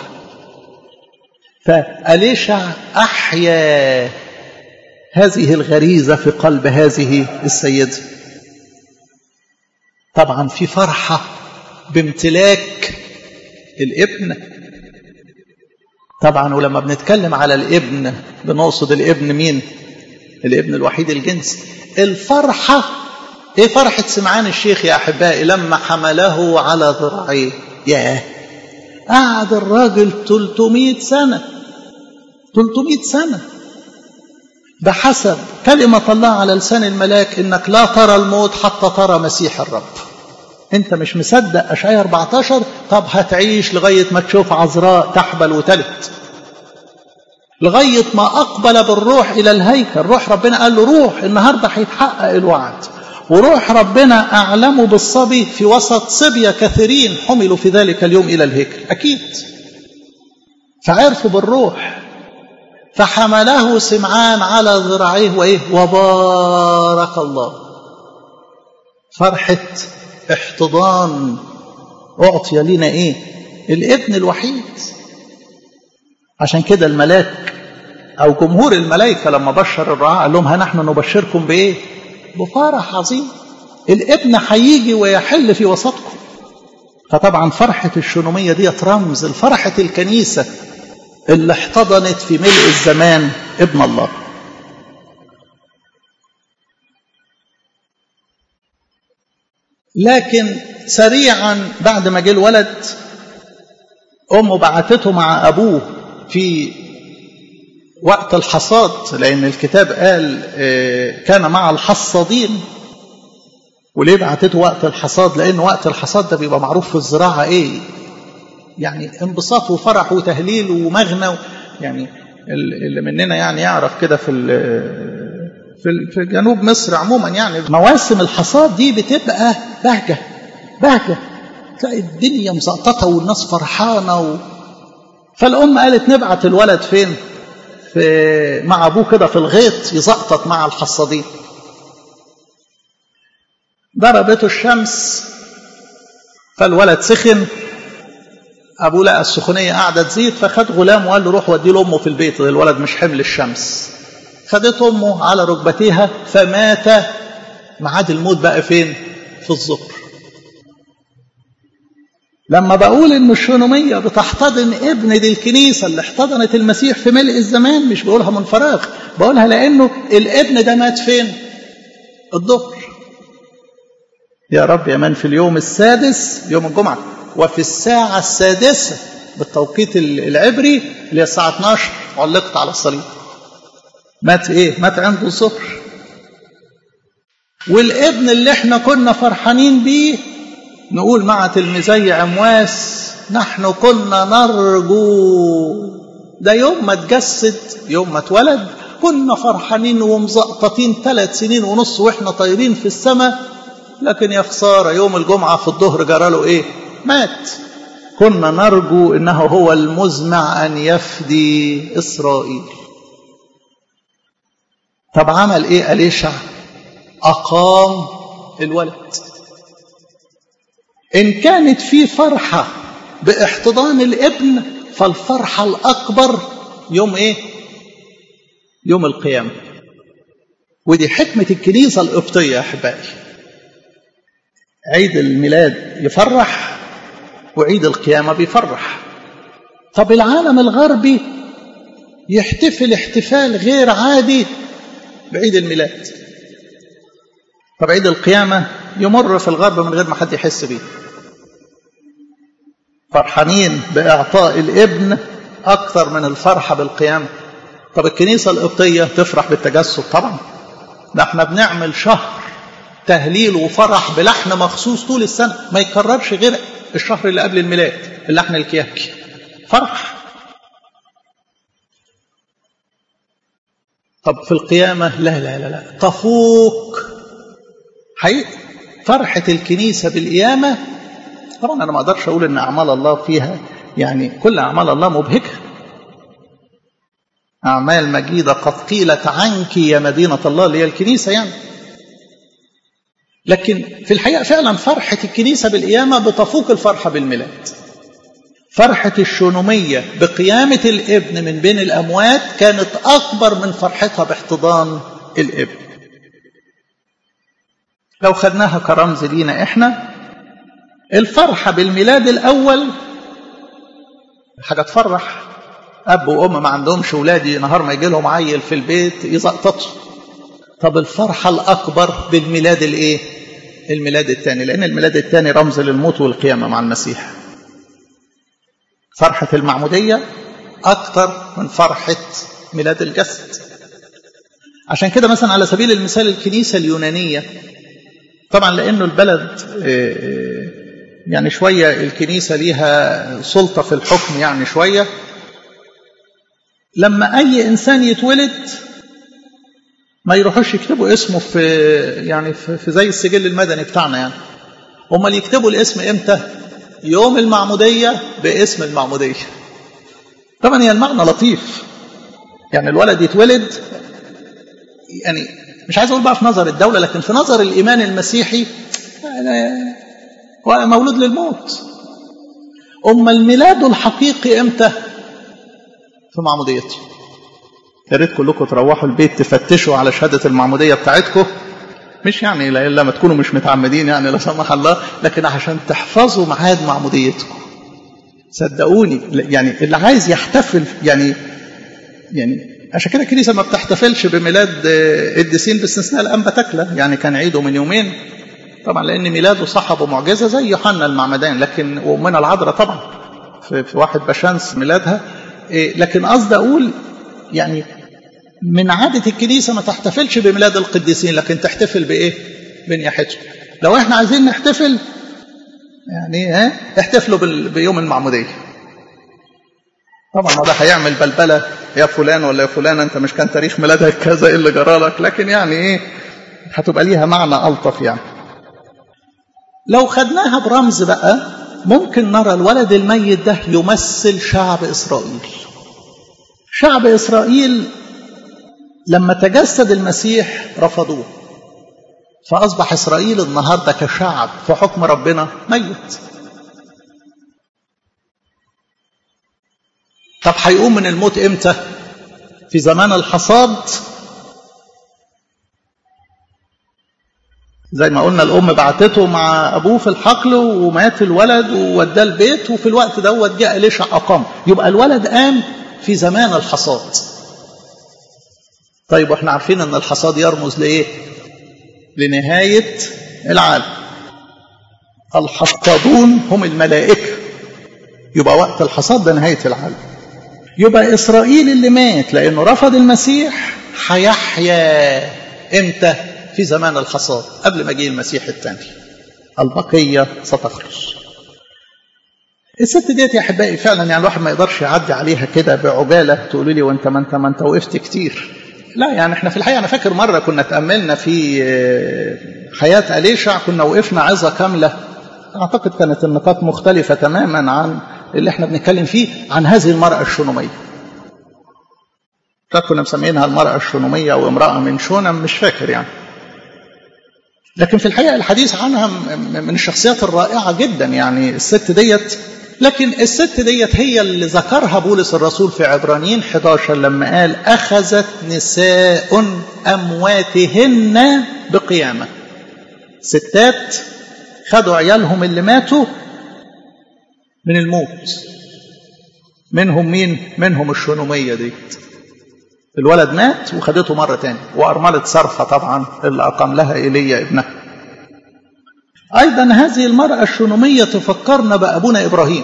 فأليشع أحيا هذه الغريزة في قلب هذه السيدة طبعا في فرحة بامتلاك الابن طبعا ولما بنتكلم على الابن بنقصد الابن مين الابن الوحيد الجنس الفرحة ايه فرحة سمعان الشيخ يا احبائي لما حمله على ذراعيه ياه قعد الراجل 300 سنة 300 سنة بحسب كلمة الله على لسان الملاك انك لا ترى الموت حتى ترى مسيح الرب انت مش مصدق اشعياء 14 طب هتعيش لغايه ما تشوف عذراء تحبل وتلت لغايه ما اقبل بالروح الى الهيكل روح ربنا قال له روح النهارده هيتحقق الوعد وروح ربنا اعلمه بالصبي في وسط صبيه كثيرين حملوا في ذلك اليوم الى الهيكل اكيد فعرفوا بالروح فحمله سمعان على ذراعيه وايه وبارك الله فرحه احتضان أعطي لنا إيه الابن الوحيد عشان كده الملاك أو جمهور الملائكة لما بشر الرعاة قال لهم ها نحن نبشركم بإيه بفرح عظيم الابن هيجي ويحل في وسطكم فطبعا فرحة الشنومية دي رمز لفرحة الكنيسة اللي احتضنت في ملء الزمان ابن الله لكن سريعا بعد ما جه الولد امه بعتته مع ابوه في وقت الحصاد لان الكتاب قال كان مع الحصادين وليه بعتته وقت الحصاد لان وقت الحصاد ده بيبقى معروف في الزراعه ايه يعني انبساط وفرح وتهليل ومغنى يعني اللي مننا يعني يعرف كده في في في جنوب مصر عموما يعني مواسم الحصاد دي بتبقى بهجه بهجه تلاقي الدنيا مزقططه والناس فرحانه و... فالام قالت نبعت الولد فين؟ في مع ابوه كده في الغيط يزقطط مع الحصادين ضربته الشمس فالولد سخن ابوه لقى السخونيه قاعده تزيد فخد غلام وقال له روح وديه لامه في البيت الولد مش حمل الشمس خدت امه على ركبتيها فمات معاد الموت بقى فين في الظهر لما بقول ان الشونوميه بتحتضن ابن دي الكنيسه اللي احتضنت المسيح في ملء الزمان مش بقولها من فراغ بقولها لانه الابن ده مات فين الظهر يا رب يا من في اليوم السادس يوم الجمعه وفي الساعه السادسه بالتوقيت العبري اللي هي الساعه 12 علقت على الصليب مات ايه مات عنده الظهر والابن اللي احنا كنا فرحانين بيه نقول مع تلميذي عمواس نحن كنا نرجو ده يوم ما اتجسد يوم ما اتولد كنا فرحانين ومزقططين ثلاث سنين ونص واحنا طايرين في السماء لكن يا خسارة يوم الجمعة في الظهر جراله ايه مات كنا نرجو انه هو المزمع ان يفدي اسرائيل طب عمل ايه اليشع اقام الولد ان كانت في فرحه باحتضان الابن فالفرحه الاكبر يوم ايه يوم القيامه ودي حكمه الكنيسه القبطيه يا احبائي عيد الميلاد يفرح وعيد القيامه بيفرح طب العالم الغربي يحتفل احتفال غير عادي بعيد الميلاد طب عيد القيامة يمر في الغرب من غير ما حد يحس بيه فرحانين بإعطاء الابن أكثر من الفرحة بالقيامة طب الكنيسة القبطية تفرح بالتجسد طبعا ده احنا بنعمل شهر تهليل وفرح بلحن مخصوص طول السنة ما يكررش غير الشهر اللي قبل الميلاد اللحن الكياكي فرح طب في القيامة لا لا لا لا تفوق حقيقي فرحة الكنيسة بالقيامة طبعا أنا ما أقدرش أقول إن أعمال الله فيها يعني كل أعمال الله مبهجة أعمال مجيدة قد قيلت عنك يا مدينة الله اللي هي الكنيسة يعني لكن في الحقيقة فعلا فرحة الكنيسة بالقيامة بتفوق الفرحة بالميلاد فرحة الشونومية بقيامة الابن من بين الأموات كانت أكبر من فرحتها باحتضان الابن لو خدناها كرمز لينا إحنا الفرحة بالميلاد الأول حاجة تفرح أب وأم ما عندهمش ولادي نهار ما يجي لهم عيل في البيت يزقططوا طب الفرحة الأكبر بالميلاد الإيه؟ الميلاد الثاني لأن الميلاد الثاني رمز للموت والقيامة مع المسيح فرحة المعمودية أكثر من فرحة ميلاد الجسد عشان كده مثلا على سبيل المثال الكنيسة اليونانية طبعا لأنه البلد يعني شوية الكنيسة ليها سلطة في الحكم يعني شوية لما أي إنسان يتولد ما يروحوش يكتبوا اسمه في يعني في زي السجل المدني بتاعنا يعني امال يكتبوا الاسم امتى يوم المعمودية باسم المعمودية طبعا هي المعنى لطيف يعني الولد يتولد يعني مش عايز اقول بقى في نظر الدولة لكن في نظر الإيمان المسيحي هو مولود للموت أما الميلاد الحقيقي امتى في معموديته يا ريت كلكم تروحوا البيت تفتشوا على شهادة المعمودية بتاعتكم مش يعني إلا ما تكونوا مش متعمدين يعني لا سمح الله لكن عشان تحفظوا ميعاد معموديتكم صدقوني يعني اللي عايز يحتفل يعني يعني عشان كده الكنيسه ما بتحتفلش بميلاد الديسين باستثناء الانبا تكله يعني كان عيده من يومين طبعا لان ميلاده صحبه معجزه زي يوحنا المعمدان لكن وامنا العذراء طبعا في, في واحد بشمس ميلادها لكن قصدي اقول يعني من عادة الكنيسة ما تحتفلش بميلاد القديسين لكن تحتفل بإيه؟ بنياحتهم. لو احنا عايزين نحتفل يعني ها احتفلوا بيوم المعمودية. طبعا ده هيعمل بلبلة يا فلان ولا يا فلان انت مش كان تاريخ ميلادك كذا ايه اللي جرالك لكن يعني ايه هتبقى ليها معنى ألطف يعني. لو خدناها برمز بقى ممكن نرى الولد الميت ده يمثل شعب إسرائيل. شعب إسرائيل لما تجسد المسيح رفضوه فأصبح إسرائيل النهاردة كشعب في حكم ربنا ميت طب هيقوم من الموت امتى في زمان الحصاد زي ما قلنا الأم بعتته مع أبوه في الحقل ومات الولد ووداه البيت وفي الوقت دوت جاء ليشع أقام يبقى الولد قام في زمان الحصاد طيب واحنا عارفين ان الحصاد يرمز لايه لنهايه العالم الحصادون هم الملائكه يبقى وقت الحصاد ده نهايه العالم يبقى اسرائيل اللي مات لانه رفض المسيح هيحيا امتى في زمان الحصاد قبل ما يجي المسيح الثاني البقيه ستخرج الست ديت يا احبائي فعلا يعني الواحد ما يقدرش يعدي عليها كده بعجاله تقولوا لي وانت ما انت ما انت وقفت كتير لا يعني احنا في الحقيقه انا فاكر مره كنا تاملنا في حياه اليشع كنا وقفنا عظه كامله اعتقد كانت النقاط مختلفه تماما عن اللي احنا بنتكلم فيه عن هذه المراه الشونوميه كنا مسمينها المراه الشونوميه او امراه من شونم مش فاكر يعني لكن في الحقيقه الحديث عنها من الشخصيات الرائعه جدا يعني الست ديت لكن الست ديت هي اللي ذكرها بولس الرسول في عبرانيين 11 لما قال أخذت نساء أمواتهن بقيامة ستات خدوا عيالهم اللي ماتوا من الموت منهم مين؟ منهم الشونومية دي الولد مات وخدته مرة تاني وأرملة صرفة طبعا اللي أقام لها إيليا ابنها أيضا هذه المرأة الشونومية تفكرنا بأبونا إبراهيم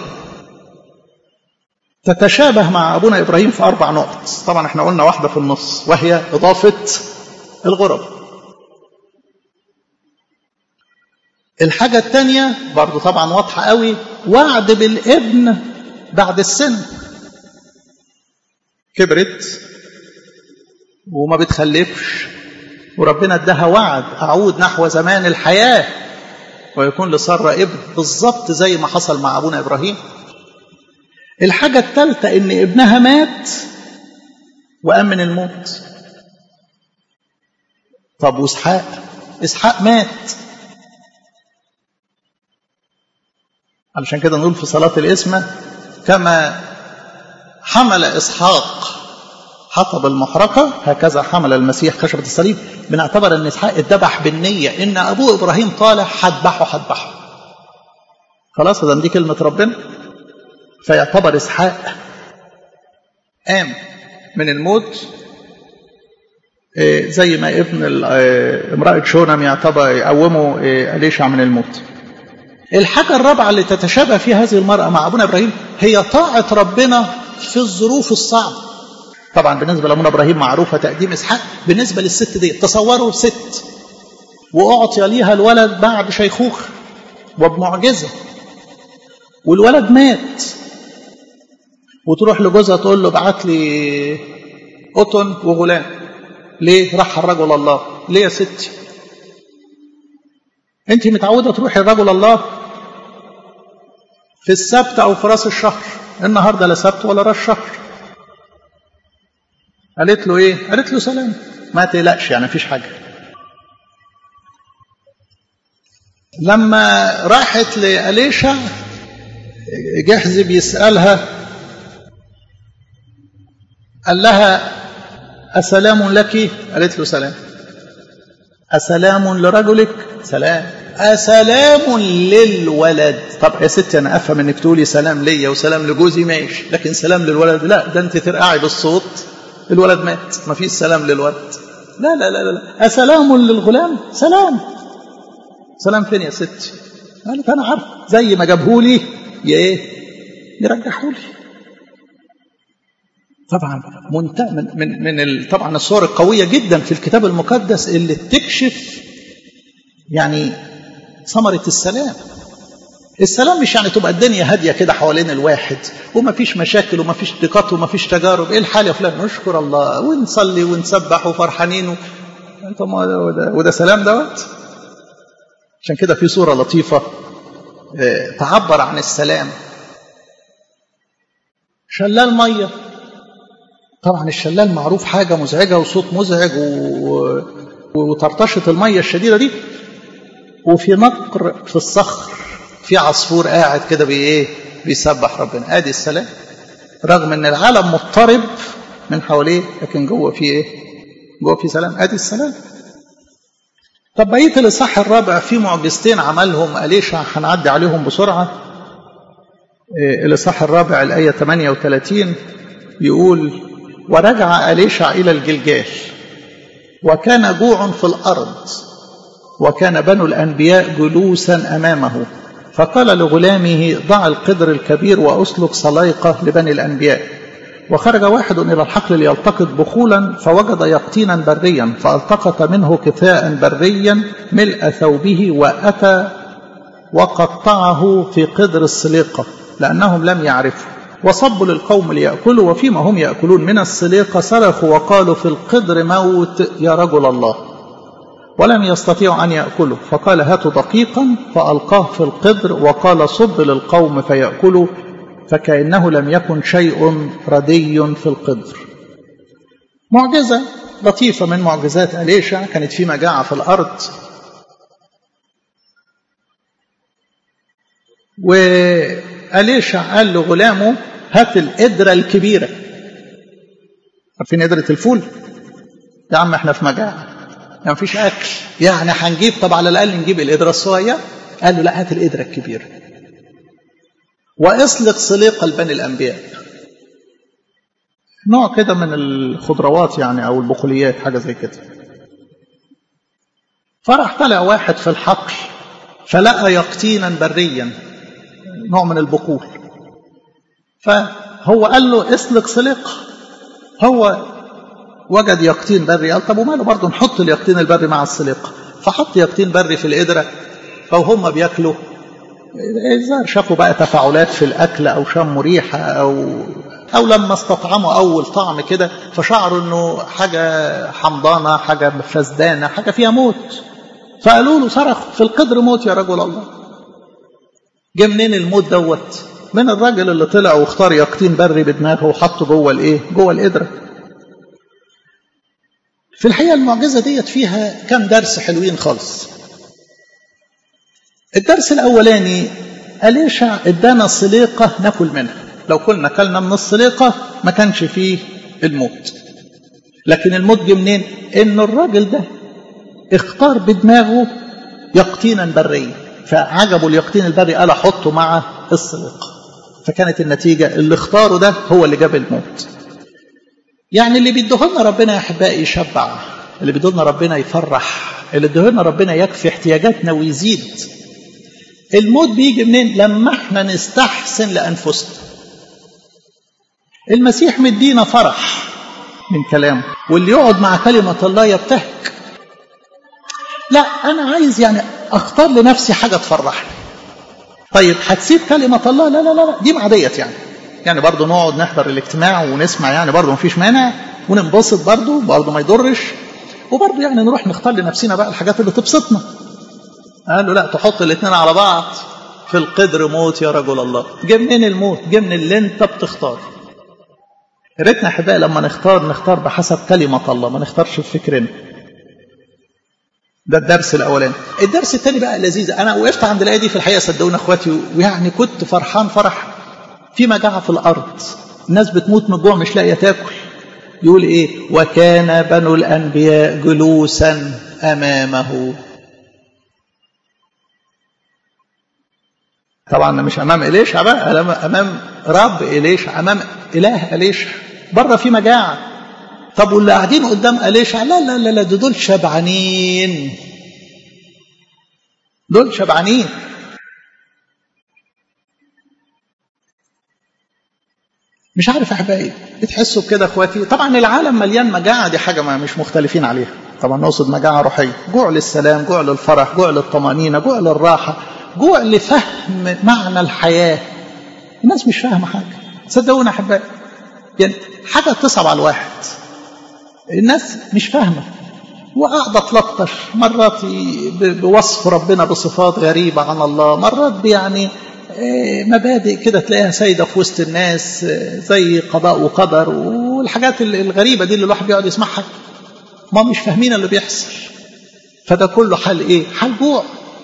تتشابه مع أبونا إبراهيم في أربع نقط طبعا احنا قلنا واحدة في النص وهي إضافة الغرب الحاجة الثانية برضو طبعا واضحة قوي وعد بالابن بعد السن كبرت وما بتخلفش وربنا اداها وعد أعود نحو زمان الحياة ويكون لسارة ابن بالظبط زي ما حصل مع أبونا إبراهيم الحاجة الثالثة إن ابنها مات وقام من الموت طب وإسحاق إسحاق مات علشان كده نقول في صلاة الإسمة كما حمل إسحاق حطب المحرقة هكذا حمل المسيح خشبة الصليب بنعتبر أن إسحاق اتذبح بالنية إن أبوه إبراهيم طالع هذبحه هذبحه خلاص ده دي كلمة ربنا فيعتبر إسحاق قام من الموت زي ما ابن امرأة شونم يعتبر يقومه أليشع من الموت الحاجة الرابعة اللي تتشابه فيها هذه المرأة مع أبونا إبراهيم هي طاعة ربنا في الظروف الصعبة طبعا بالنسبة لأبونا إبراهيم معروفة تقديم إسحاق بالنسبة للست دي تصوروا ست وأعطي ليها الولد بعد شيخوخة وبمعجزة والولد مات وتروح لجوزها تقول له ابعت لي قطن وغلام ليه راح الرجل الله ليه يا ستي انت متعوده تروحي لرجل الله في السبت او في راس الشهر النهارده لا سبت ولا راس شهر قالت له ايه قالت له سلام ما تقلقش يعني مفيش حاجه لما راحت لأليشع جحز بيسألها قال لها أسلام لك قالت له سلام أسلام لرجلك سلام أسلام للولد طب يا ستي أنا أفهم إنك تقولي سلام ليا وسلام لجوزي ماشي لكن سلام للولد لا ده أنت ترقعي بالصوت الولد مات ما فيش سلام للولد لا لا لا لا أسلام للغلام سلام سلام فين يا ستي قالت أنا عارف زي ما جابهولي يا إيه يرجحهولي طبعا منت... من من من ال... طبعا الصور القويه جدا في الكتاب المقدس اللي تكشف يعني ثمره السلام السلام مش يعني تبقى الدنيا هاديه كده حوالين الواحد وما فيش مشاكل وما فيش ضيقات وما فيش تجارب ايه الحال يا فلان نشكر الله ونصلي ونسبح وفرحانين و... طب وده, وده سلام دوت عشان كده في صوره لطيفه تعبر عن السلام شلال ميه طبعا الشلال معروف حاجة مزعجة وصوت مزعج و... وطرطشة المية الشديدة دي وفي نقر في الصخر في عصفور قاعد كده بإيه بيسبح ربنا ادي السلام رغم ان العالم مضطرب من حواليه لكن جوه في ايه جوه في سلام ادي السلام طب بقيه الاصحاح الرابع في معجزتين عملهم اليشع هنعدي عليهم بسرعه الاصحاح الرابع الايه 38 يقول ورجع أليشع إلى الجلجال وكان جوع في الأرض وكان بنو الأنبياء جلوسا أمامه فقال لغلامه ضع القدر الكبير وأسلك صلايقة لبني الأنبياء وخرج واحد إلى الحقل ليلتقط بخولا فوجد يقطينا بريا فالتقط منه كفاء بريا ملء ثوبه وأتى وقطعه في قدر السليقة لأنهم لم يعرفوا وصبوا للقوم ليأكلوا وفيما هم يأكلون من السليقة صرخوا وقالوا في القدر موت يا رجل الله ولم يستطيعوا أن يأكلوا فقال هاتوا دقيقا فألقاه في القدر وقال صب للقوم فيأكلوا فكأنه لم يكن شيء ردي في القدر معجزة لطيفة من معجزات أليشع كانت في مجاعة في الأرض وأليشع قال لغلامه هات القدرة الكبيرة عارفين قدرة الفول يا عم احنا في مجاعة يعني مفيش أكل يعني هنجيب طب على الأقل نجيب القدرة الصغيرة قال له لا هات القدرة الكبيرة وأصلق سليقة لبني الأنبياء نوع كده من الخضروات يعني أو البقوليات حاجة زي كده فراح طلع واحد في الحقل فلقى يقطينا بريا نوع من البقول فهو قال له اسلق سليقة هو وجد يقطين بري قال طب وماله برضه نحط اليقطين البري مع السليقة فحط يقطين بري في القدرة فهم بياكلوا الظاهر شافوا بقى تفاعلات في الأكل أو شموا ريحة أو أو لما استطعموا أول طعم كده فشعروا إنه حاجة حمضانة حاجة فسدانة حاجة فيها موت فقالوا له صرخ في القدر موت يا رجل الله جه منين الموت دوت من الراجل اللي طلع واختار يقطين بري بدماغه وحطه جوه الايه جوه القدره في الحقيقه المعجزه ديت فيها كم درس حلوين خالص الدرس الاولاني أليشع ادانا سليقه ناكل منها لو كنا كلنا من السليقه ما كانش فيه الموت لكن الموت جه منين ان الراجل ده اختار بدماغه يقطينا بريا فعجبه اليقطين البري قال احطه مع السليقه فكانت النتيجه اللي اختاره ده هو اللي جاب الموت يعني اللي بيديهولنا ربنا يا احبائي يشبع اللي بيديهولنا ربنا يفرح اللي بيديهولنا ربنا يكفي احتياجاتنا ويزيد الموت بيجي منين لما احنا نستحسن لانفسنا المسيح مدينا فرح من كلامه واللي يقعد مع كلمه الله يبتهج لا انا عايز يعني اختار لنفسي حاجه تفرحني طيب هتسيب كلمه الله لا لا لا دي مع ديت يعني يعني برضه نقعد نحضر الاجتماع ونسمع يعني برضه مفيش مانع وننبسط برضه برضه ما يضرش وبرضه يعني نروح نختار لنفسنا بقى الحاجات اللي تبسطنا قال له لا تحط الاثنين على بعض في القدر موت يا رجل الله جه منين الموت جه من اللي انت بتختار يا ريتنا احبائي لما نختار نختار بحسب كلمه الله ما نختارش بفكرنا ده الدرس الاولاني الدرس الثاني بقى لذيذ انا وقفت عند الايه دي في الحقيقه صدقوني اخواتي ويعني كنت فرحان فرح في مجاعه في الارض الناس بتموت من الجوع مش لاقيه تاكل يقول ايه وكان بنو الانبياء جلوسا امامه طبعا مش امام اليشع بقى امام رب اليشع امام اله اليشع بره في مجاعه طب واللي قاعدين قدام اليشع لا لا لا لا دول شبعانين دول شبعانين مش عارف احبائي بتحسوا بكده اخواتي طبعا العالم مليان مجاعه دي حاجه ما مش مختلفين عليها طبعا نقصد مجاعه روحيه جوع للسلام جوع للفرح جوع للطمانينه جوع للراحه جوع لفهم معنى الحياه الناس مش فاهمه حاجه صدقونا احبائي يعني حاجه تصعب على الواحد الناس مش فاهمه وقاعده تلطش مرات بوصف ربنا بصفات غريبه عن الله مرات يعني مبادئ كده تلاقيها سايده في وسط الناس زي قضاء وقدر والحاجات الغريبه دي اللي الواحد بيقعد يسمعها ما مش فاهمين اللي بيحصل فده كله حل ايه حل جوع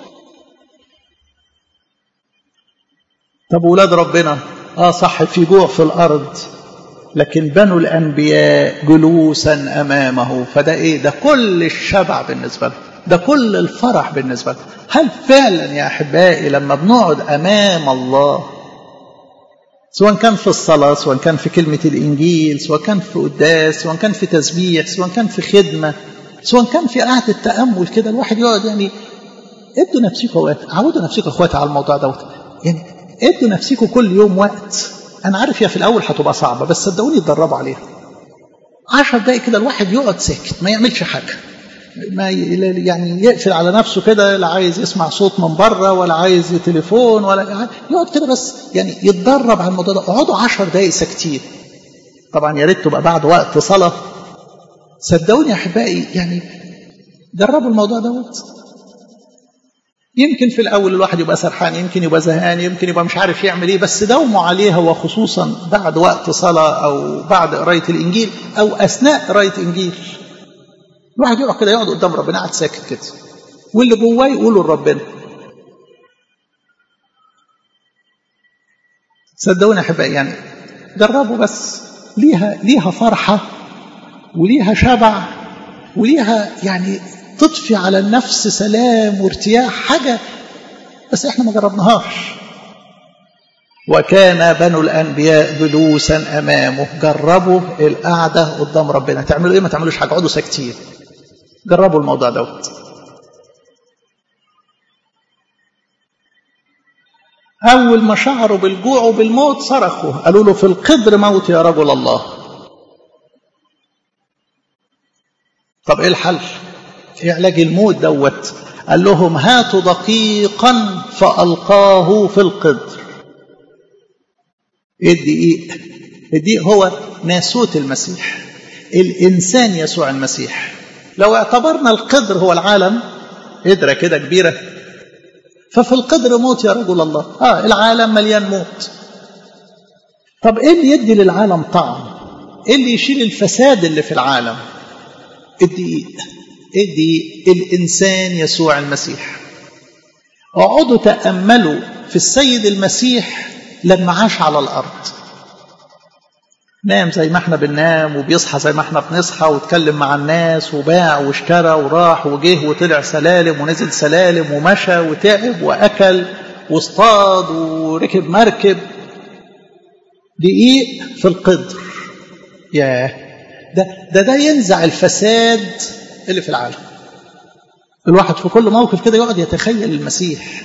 طب ولاد ربنا اه صح في جوع في الارض لكن بنو الانبياء جلوسا امامه فده ايه ده كل الشبع بالنسبه له ده كل الفرح بالنسبه له هل فعلا يا احبائي لما بنقعد امام الله سواء كان في الصلاه سواء كان في كلمه الانجيل سواء كان في قداس سواء كان في تسبيح سواء كان في خدمه سواء كان في قعده تامل كده الواحد يقعد يعني ادوا نفسكم وقت عودوا نفسكم اخواتي على الموضوع دوت يعني ادوا نفسكم كل يوم وقت انا عارف هي في الاول هتبقى صعبه بس صدقوني اتدربوا عليها عشر دقايق كده الواحد يقعد ساكت ما يعملش حاجه ما يعني يقفل على نفسه كده لا عايز يسمع صوت من بره ولا عايز تليفون ولا يقعد كده بس يعني يتدرب على الموضوع ده اقعدوا 10 دقائق ساكتين طبعا يا ريت تبقى بعد وقت صلاه صدقوني يا احبائي يعني جربوا الموضوع دوت يمكن في الاول الواحد يبقى سرحان يمكن يبقى زهقان يمكن يبقى مش عارف يعمل ايه بس داوموا عليها وخصوصا بعد وقت صلاه او بعد قرايه الانجيل او اثناء قرايه انجيل الواحد يقعد كده يقعد قدام ربنا قاعد ساكت كده واللي جواه يقوله لربنا صدقوني يا احبائي يعني جربوا بس ليها ليها فرحه وليها شبع وليها يعني تضفي على النفس سلام وارتياح حاجه بس احنا ما جربناهاش وكان بنو الانبياء جلوسا امامه جربوا القعده قدام ربنا تعملوا ايه ما تعملوش حاجه اقعدوا ساكتين جربوا الموضوع دوت أول ما شعروا بالجوع وبالموت صرخوا قالوا له في القدر موت يا رجل الله طب إيه الحل؟ إيه علاج الموت دوت؟ قال لهم هاتوا دقيقا فألقاه في القدر إيه الدقيق؟ الدقيق هو ناسوت المسيح الإنسان يسوع المسيح لو اعتبرنا القدر هو العالم قدرة كده كبيرة ففي القدر موت يا رجل الله آه العالم مليان موت طب ايه اللي يدي للعالم طعم ايه اللي يشيل الفساد اللي في العالم الدقيق ايه الدقيق الانسان يسوع المسيح اقعدوا تاملوا في السيد المسيح لما عاش على الارض نام زي ما احنا بننام وبيصحى زي ما احنا بنصحى واتكلم مع الناس وباع واشترى وراح وجه وطلع سلالم ونزل سلالم ومشى وتعب واكل واصطاد وركب مركب دقيق في القدر ياه ده ده ده ينزع الفساد اللي في العالم الواحد في كل موقف كده يقعد يتخيل المسيح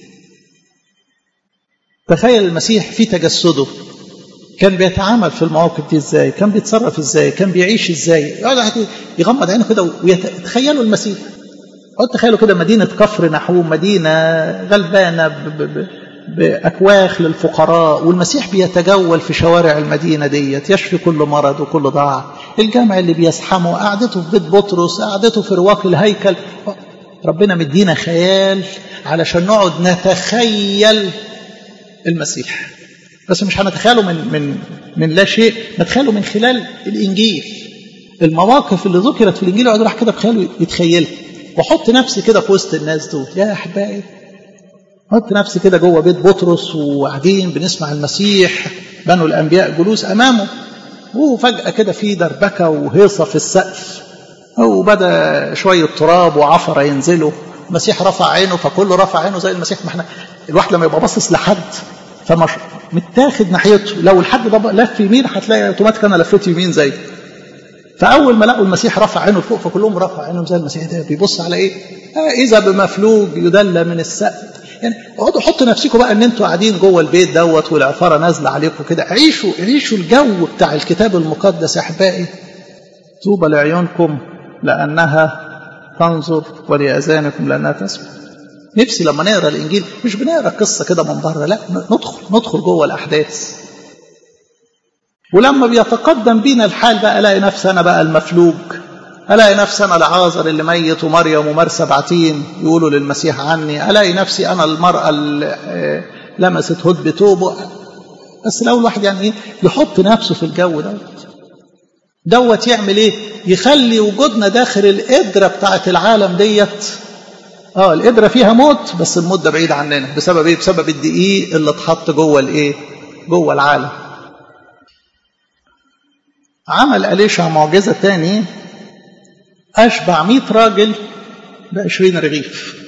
تخيل المسيح في تجسده كان بيتعامل في المواقف دي ازاي كان بيتصرف ازاي كان بيعيش ازاي يقعد يغمض عينه كده ويتخيلوا المسيح اقعد تخيلوا كده مدينة كفر نحوم مدينة غلبانة ب ب ب بأكواخ للفقراء والمسيح بيتجول في شوارع المدينة ديت يشفي كل مرض وكل ضعف الجامع اللي بيزحمه قعدته في بيت بطرس قعدته في رواق الهيكل ربنا مدينا خيال علشان نقعد نتخيل المسيح بس مش هنتخيله من من من لا شيء نتخيله من خلال الانجيل المواقف اللي ذكرت في الانجيل يقعد راح كده بخياله يتخيلها واحط نفسي كده في وسط الناس دول يا احبائي احط نفسي كده جوه بيت بطرس وقاعدين بنسمع المسيح بنو الانبياء جلوس امامه وفجاه كده في دربكه وهيصه في السقف وبدا شويه تراب وعفره ينزلوا المسيح رفع عينه فكله رفع عينه زي المسيح ما احنا الواحد لما يبقى باصص لحد فمش متاخد ناحيته لو الحد ده لف يمين هتلاقي اوتوماتيك انا لفيت يمين زي فاول ما لقوا المسيح رفع عينه لفوق فكلهم رفع عينهم زي المسيح ده بيبص على ايه؟ آه اذا بمفلوج يدلى من السقف يعني اقعدوا حطوا نفسكم بقى ان انتوا قاعدين جوه البيت دوت والعفاره نازله عليكم كده عيشوا عيشوا الجو بتاع الكتاب المقدس يا احبائي طوبى لعيونكم لانها تنظر ولاذانكم لانها تسمع نفسي لما نقرا الانجيل مش بنقرا قصه كده من بره لا ندخل ندخل جوه الاحداث ولما بيتقدم بينا الحال بقى الاقي نفسي انا بقى المفلوج الاقي نفسي انا العازر اللي ميت ومريم ومرسى بعتين يقولوا للمسيح عني الاقي نفسي انا المراه اللي لمست هد بتوبه بس لو الواحد يعني ايه يحط نفسه في الجو دوت دوت يعمل ايه يخلي وجودنا داخل القدره بتاعت العالم ديت اه القدرة فيها موت بس الموت ده بعيد عننا بسبب ايه بسبب الدقيق اللي اتحط جوه الايه جوه العالم عمل أليشع معجزة تاني أشبع مئة راجل بعشرين رغيف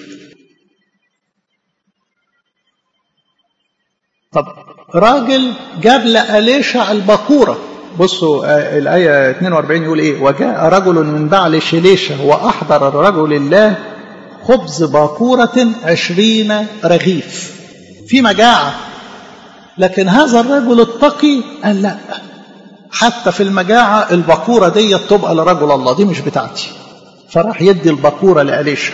طب راجل جاب لأليشع الباكورة بصوا الآية 42 يقول إيه وجاء رجل من بعل شليشة وأحضر الرجل الله خبز باكورة عشرين رغيف في مجاعة لكن هذا الرجل التقي قال لا حتى في المجاعة الباكورة دي تبقى لرجل الله دي مش بتاعتي فراح يدي البقورة لأليشع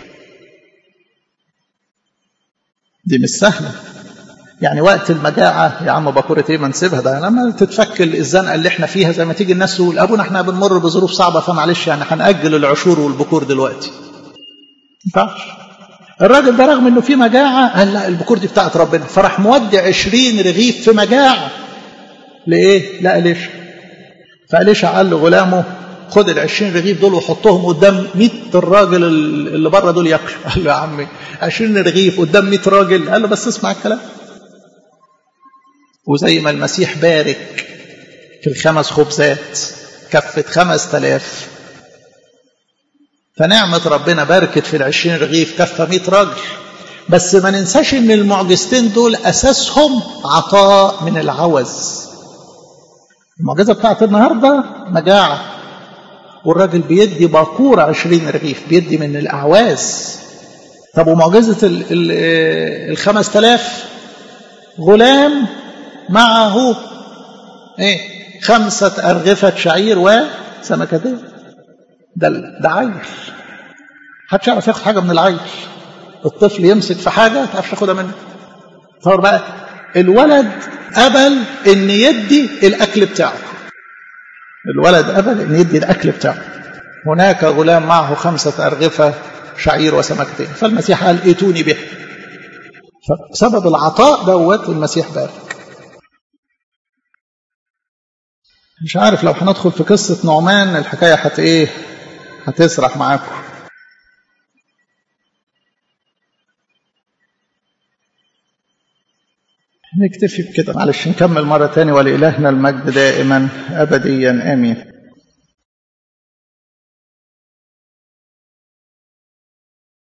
دي مش سهلة يعني وقت المجاعة يا عم بقورة ايه ما نسيبها ده لما تتفك الزنقة اللي احنا فيها زي ما تيجي الناس تقول ابونا احنا بنمر بظروف صعبة فمعلش يعني هنأجل العشور والبكور دلوقتي ما ينفعش الراجل ده رغم انه في مجاعة قال لا البكور دي بتاعت ربنا فراح مودي 20 رغيف في مجاعة لإيه؟ لا ليش فأليشع قال لغلامه خد ال 20 رغيف دول وحطهم قدام 100 الراجل اللي بره دول ياكلوا قال له يا عمي 20 رغيف قدام 100 راجل قال له بس اسمع الكلام وزي ما المسيح بارك في الخمس خبزات كفت خمس تلاف فنعمة ربنا باركت في العشرين رغيف كفة مئة راجل بس ما ننساش ان المعجزتين دول اساسهم عطاء من العوز المعجزة بتاعت النهاردة مجاعة والراجل بيدي باكورة عشرين رغيف بيدي من الأعواز طب ومعجزة ال ال الخمس تلاف غلام معه ايه خمسة أرغفة شعير وسمكتين ده ده عيل محدش يعرف ياخد حاجة من العيل الطفل يمسك في حاجة ما تعرفش ياخدها منه تصور بقى الولد قبل ان يدي الاكل بتاعه الولد قبل ان يدي الاكل بتاعه هناك غلام معه خمسة أرغفة شعير وسمكتين فالمسيح قال ائتوني به فبسبب العطاء دوت المسيح بارك مش عارف لو هندخل في قصة نعمان الحكاية هت ايه هتسرح معاكم نكتفي بكده معلش نكمل مرة تاني ولإلهنا المجد دائما أبديا آمين